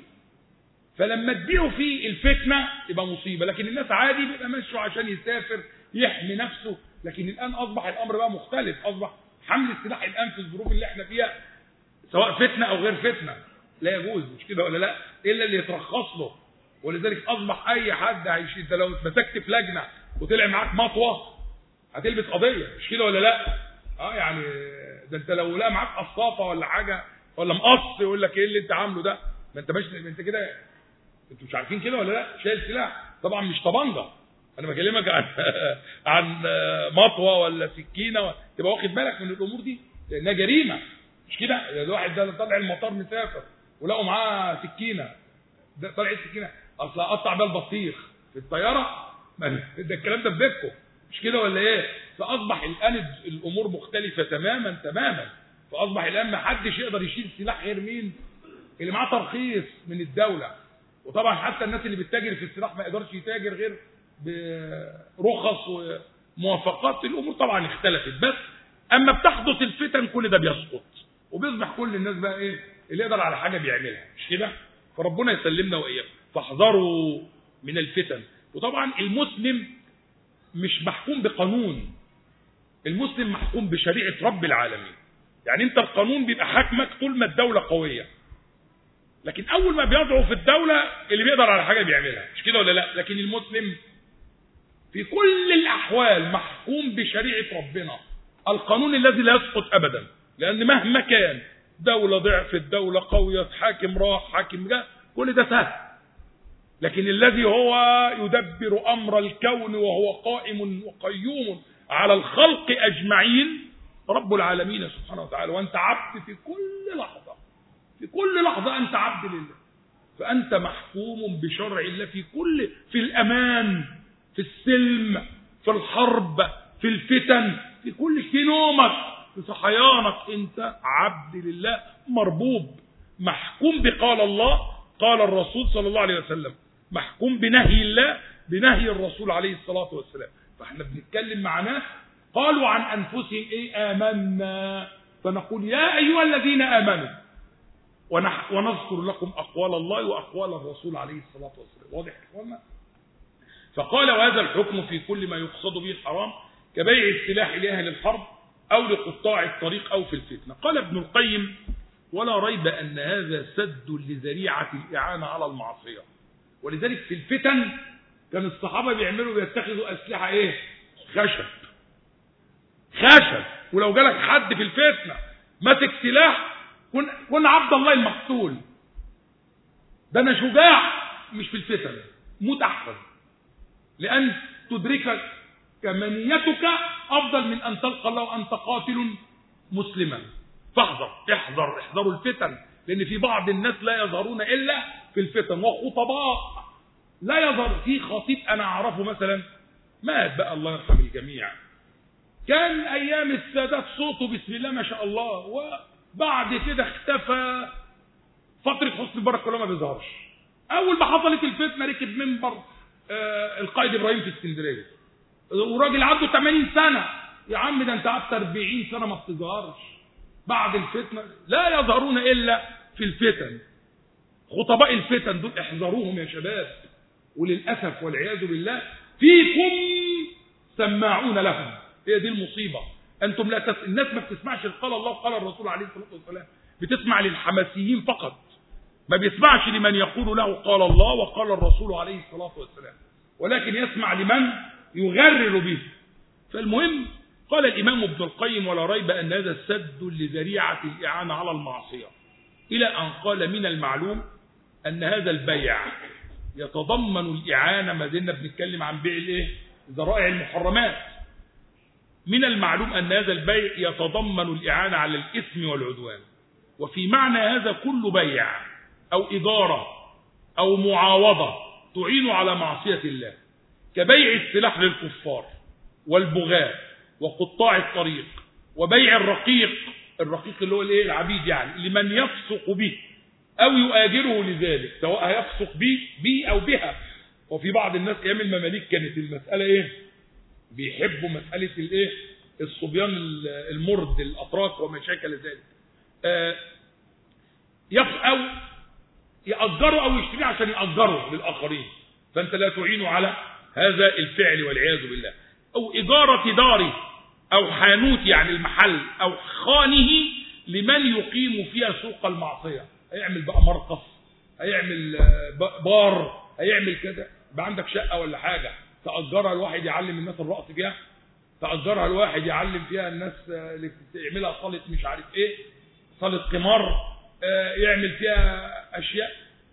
[SPEAKER 1] فلما تبيعه في الفتنة يبقى مصيبة لكن الناس عادي بيبقى ماشي عشان يسافر يحمي نفسه لكن الآن أصبح الأمر بقى مختلف أصبح حمل السلاح الآن في الظروف اللي احنا فيها سواء فتنة أو غير فتنة لا يجوز مش كده ولا لا إلا اللي يترخص له ولذلك أصبح أي حد هيشيل انت لو مسكت في لجنة وطلع معاك مطوة هتلبس قضية مش كده ولا لا اه يعني ده انت لو لا معاك قصافة ولا حاجة ولا مقص يقول لك ايه اللي انت عامله ده ما انت ماشي انت كده انتوا مش عارفين كده ولا لا شايل سلاح طبعا مش طبنجة انا بكلمك عن عن مطوة ولا سكينة تبقى واخد بالك من الامور دي لانها جريمة مش كده الواحد ده طالع المطار مسافر ولقوا معاه سكينه ده طلع السكينه اصل اقطع بيها البطيخ في الطياره ده الكلام ده في بيتكم مش كده ولا ايه فاصبح الان الامور مختلفه تماما تماما فاصبح الان ما حدش يقدر يشيل سلاح غير مين اللي معاه ترخيص من الدوله وطبعا حتى الناس اللي بتتاجر في السلاح ما يقدرش يتاجر غير برخص وموافقات الامور طبعا اختلفت بس اما بتحدث الفتن كل ده بيسقط وبيصبح كل الناس بقى ايه اللي يقدر على حاجه بيعملها مش كده فربنا يسلمنا واياكم فاحذروا من الفتن وطبعا المسلم مش محكوم بقانون المسلم محكوم بشريعه رب العالمين يعني انت القانون بيبقى حاكمك طول ما الدوله قويه لكن اول ما بيضعف الدوله اللي بيقدر على حاجه بيعملها مش كده ولا لا لكن المسلم في كل الاحوال محكوم بشريعه ربنا القانون الذي لا يسقط ابدا لان مهما كان دوله ضعفت دوله قويه حاكم راح حاكم جاء كل ده سهل لكن الذي هو يدبر امر الكون وهو قائم وقيوم على الخلق اجمعين رب العالمين سبحانه وتعالى وانت عبد في كل لحظه في كل لحظه انت عبد لله فانت محكوم بشرع الله في كل في الامان في السلم في الحرب في الفتن في كل في نومك في صحيانك انت عبد لله مربوب محكوم بقال الله قال الرسول صلى الله عليه وسلم محكوم بنهي الله بنهي الرسول عليه الصلاة والسلام فاحنا بنتكلم مع ناس قالوا عن أنفسهم إيه آمنا فنقول يا أيها الذين آمنوا ونذكر لكم أقوال الله وأقوال الرسول عليه الصلاة والسلام واضح إخوانا فقال وهذا الحكم في كل ما يقصد به الحرام كبيع السلاح لأهل الحرب أو لقطاع الطريق أو في الفتنة قال ابن القيم ولا ريب أن هذا سد لذريعة الإعانة على المعصية ولذلك في الفتن كان الصحابة بيعملوا بيتخذوا أسلحة إيه خشب خشب ولو جالك حد في الفتنة ماسك سلاح كن, كن عبد الله المقتول ده أنا شجاع مش في الفتن موت أحسن لأن تدرك كمنيتك أفضل من أن تلقى الله وأنت قاتل مسلما فاحذر احذر احذروا الفتن لأن في بعض الناس لا يظهرون إلا في الفتن وخطباء لا يظهر في خطيب أنا أعرفه مثلا مات بقى الله يرحم الجميع كان أيام السادات صوته بسم الله ما شاء الله وبعد كده اختفى فترة حسن مبارك كلها ما بيظهرش أول ما حصلت الفتنة ركب منبر آه القائد إبراهيم في اسكندرية وراجل عنده 80 سنة يا عم ده أنت قعدت 40 سنة ما بتظهرش بعد الفتنة لا يظهرون إلا في الفتن خطباء الفتن دول احذروهم يا شباب وللأسف والعياذ بالله فيكم سماعون لهم هي دي المصيبة أنتم لا تس... الناس ما بتسمعش قال الله قال الرسول عليه الصلاة والسلام بتسمع للحماسيين فقط ما بيسمعش لمن يقول له قال الله وقال الرسول عليه الصلاة والسلام ولكن يسمع لمن يغرر به فالمهم قال الإمام ابن القيم ولا ريب أن هذا السد لذريعة الإعانة على المعصية إلى أن قال من المعلوم أن هذا البيع يتضمن الإعانة ما زلنا بنتكلم عن بيع الإيه؟ ذرائع المحرمات من المعلوم أن هذا البيع يتضمن الإعانة على الإثم والعدوان وفي معنى هذا كل بيع أو إدارة أو معاوضة تعين على معصية الله كبيع السلاح للكفار والبغاة وقطاع الطريق وبيع الرقيق الرقيق اللي هو الايه العبيد يعني لمن يفسق به او يؤاجره لذلك سواء هيفسق به به او بها وفي بعض الناس ايام المماليك كانت المساله ايه بيحبوا مساله الايه الصبيان المرد الاتراك وما شاكل ذلك آه او يأجروا او يشتري عشان يأجروا للاخرين فانت لا تعين على هذا الفعل والعياذ بالله او اجاره داره او حانوت يعني المحل او خانه لمن يقيم فيها سوق المعصيه هيعمل بقى مرقص هيعمل بار هيعمل كده يبقى عندك شقه ولا حاجه تاجرها الواحد يعلم الناس الرقص فيها تاجرها الواحد يعلم فيها الناس اللي تعملها صاله مش عارف ايه صاله قمار يعمل فيها اشياء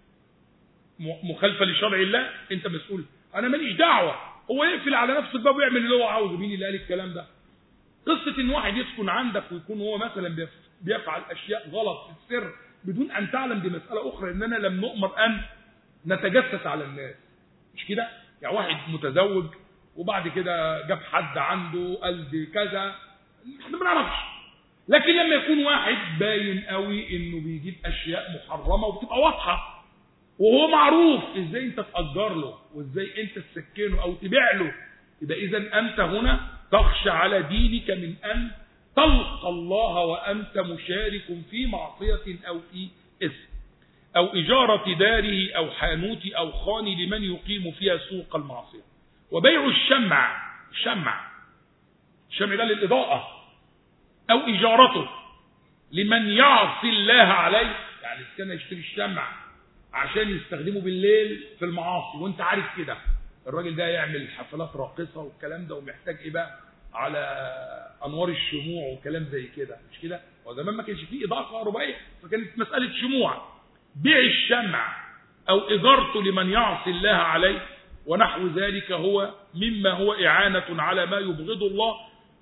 [SPEAKER 1] مخالفه لشرع الله انت مسؤول انا ماليش دعوه هو يقفل على نفسه الباب ويعمل اللي هو عاوزه مين اللي قال الكلام ده قصة ان واحد يسكن عندك ويكون هو مثلا بيفعل اشياء غلط في السر بدون ان تعلم دي مسألة اخرى اننا لم نؤمر ان نتجسس على الناس مش كده يعني واحد متزوج وبعد كده جاب حد عنده قال دي كذا احنا ما نعرفش لكن لما يكون واحد باين قوي انه بيجيب اشياء محرمه وبتبقى واضحه وهو معروف ازاي انت تأجر له وازاي انت تسكنه او تبيع له يبقى اذا انت هنا تخشى على دينك من ان تلقى الله وانت مشارك في معصيه او في اسم او اجاره داره او حانوت او خان لمن يقيم فيها سوق المعصيه وبيع الشمع الشمع الشمع ده للاضاءه او اجارته لمن يعصي الله عليه يعني كان يشتري الشمع عشان يستخدمه بالليل في المعاصي وانت عارف كده الراجل ده يعمل حفلات راقصه والكلام ده ومحتاج ايه بقى على انوار الشموع وكلام زي كده مش كده وزمان ما كانش فيه اضاءه كهربائيه فكانت مساله شموع بيع الشمع او اجارته لمن يعصي الله عليه ونحو ذلك هو مما هو اعانه على ما يبغض الله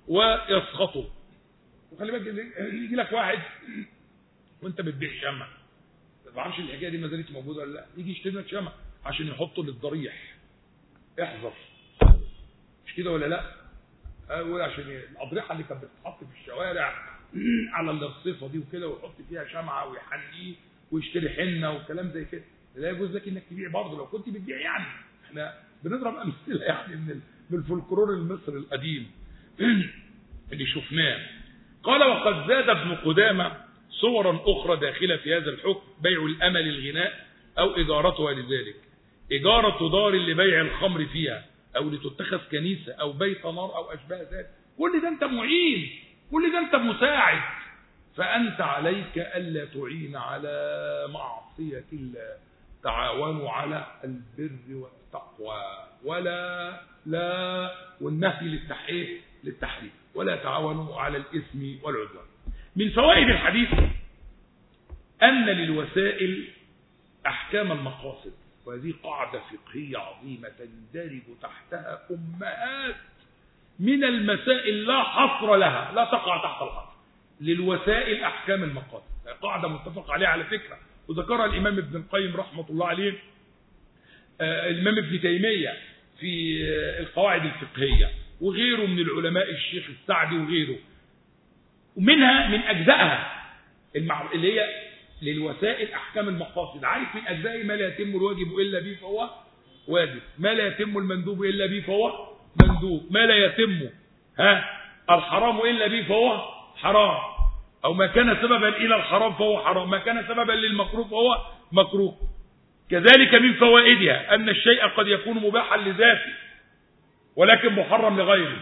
[SPEAKER 1] ويسخطه وخلي بالك يجي لك واحد وانت بتبيع شمع ما تعرفش الحكايه دي ما زالت موجوده ولا لا يجي يشتري لك شمع عشان يحطه للضريح احذر مش كده ولا لا اقول عشان الاضرحه اللي كانت بتتحط في الشوارع على الرصيفه دي وكده ويحط فيها شمعه ويحنيه ويشتري حنه وكلام زي كده لا يجوز لك انك تبيع برضه لو كنت بتبيع يعني احنا بنضرب امثله يعني من من الفولكلور المصري القديم اللي شفناه قال وقد زاد ابن قدامه صورا اخرى داخله في هذا الحكم بيع الامل الغناء او اجارتها لذلك إجارة دار لبيع الخمر فيها أو لتتخذ كنيسة أو بيت نار أو أشباه ذلك كل ده أنت معين كل ده أنت مساعد فأنت عليك ألا تعين على معصية الله تعاونوا على البر والتقوى ولا لا والنهي للتحقيق للتحريم ولا تعاونوا على الإثم والعدوان من فوائد الحديث أن للوسائل أحكام المقاصد وهذه قاعدة فقهية عظيمة تندرج تحتها أمهات من المسائل لا حصر لها لا تقع تحت الحصر للوسائل أحكام المقاصد قاعدة متفق عليها على فكرة وذكرها الإمام ابن القيم رحمة الله عليه آه الإمام ابن تيمية في آه القواعد الفقهية وغيره من العلماء الشيخ السعدي وغيره ومنها من أجزائها اللي هي للوسائل احكام المقاصد عارف من اجزاء ما لا يتم الواجب الا به فهو واجب ما لا يتم المندوب الا به فهو مندوب ما لا يتم ها الحرام الا به فهو حرام او ما كان سببا الى الحرام فهو حرام ما كان سببا للمكروه فهو مكروه كذلك من فوائدها ان الشيء قد يكون مباحا لذاته ولكن محرم لغيره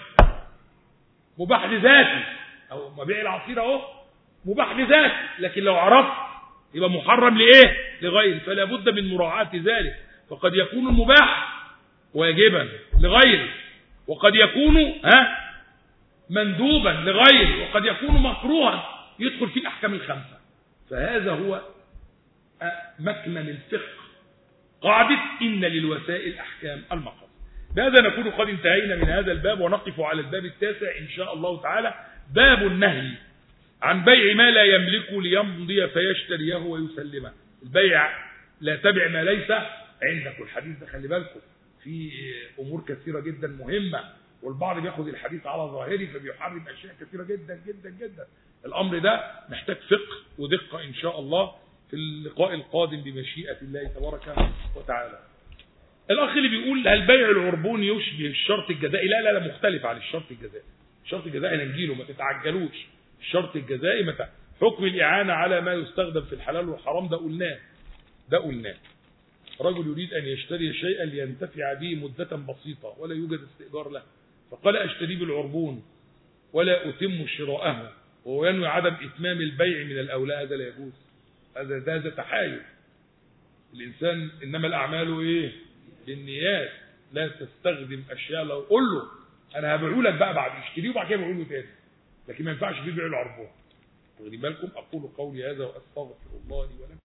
[SPEAKER 1] مباح لذاته او مبيع العصير اهو مباح لذاته لكن لو عرفت يبقى محرم لإيه لغير فلا بد من مراعاة ذلك فقد يكون المباح واجبا لغير وقد يكون ها مندوبا لغير وقد يكون مكروها يدخل في الأحكام الخمسة فهذا هو مكمن الفقه قاعدة إن للوسائل أحكام المقاصد بهذا نكون قد انتهينا من هذا الباب ونقف على الباب التاسع إن شاء الله تعالى باب النهي عن بيع ما لا يملكه ليمضي فيشتريه ويسلمه البيع لا تبع ما ليس عندك والحديث ده خلي بالكم في امور كثيره جدا مهمه والبعض بياخد الحديث على ظاهره فبيحرم اشياء كثيره جدا جدا جدا الامر ده محتاج فقه ودقه ان شاء الله في اللقاء القادم بمشيئه الله تبارك وتعالى الاخ اللي بيقول هل بيع العربون يشبه الشرط الجزائي لا لا لا مختلف عن الشرط الجزائي الشرط الجزائي نجيله ما تتعجلوش الشرط الجزائي متى حكم الإعانة على ما يستخدم في الحلال والحرام ده قلناه ده قلناه رجل يريد أن يشتري شيئا لينتفع به مدة بسيطة ولا يوجد استئجار له فقال أشتري بالعربون ولا أتم شراءه وهو ينوي عدم إتمام البيع من الأولى هذا لا يجوز هذا هذا تحايل الإنسان إنما الأعمال إيه بالنيات لا تستخدم أشياء لو قل له أنا هبيعه لك بقى بعد اشتريه وبعد كده بقول له تاني لكن ما ينفعش فيه بيع العربون واخدين بالكم اقول قولي هذا واستغفر الله لي ولكم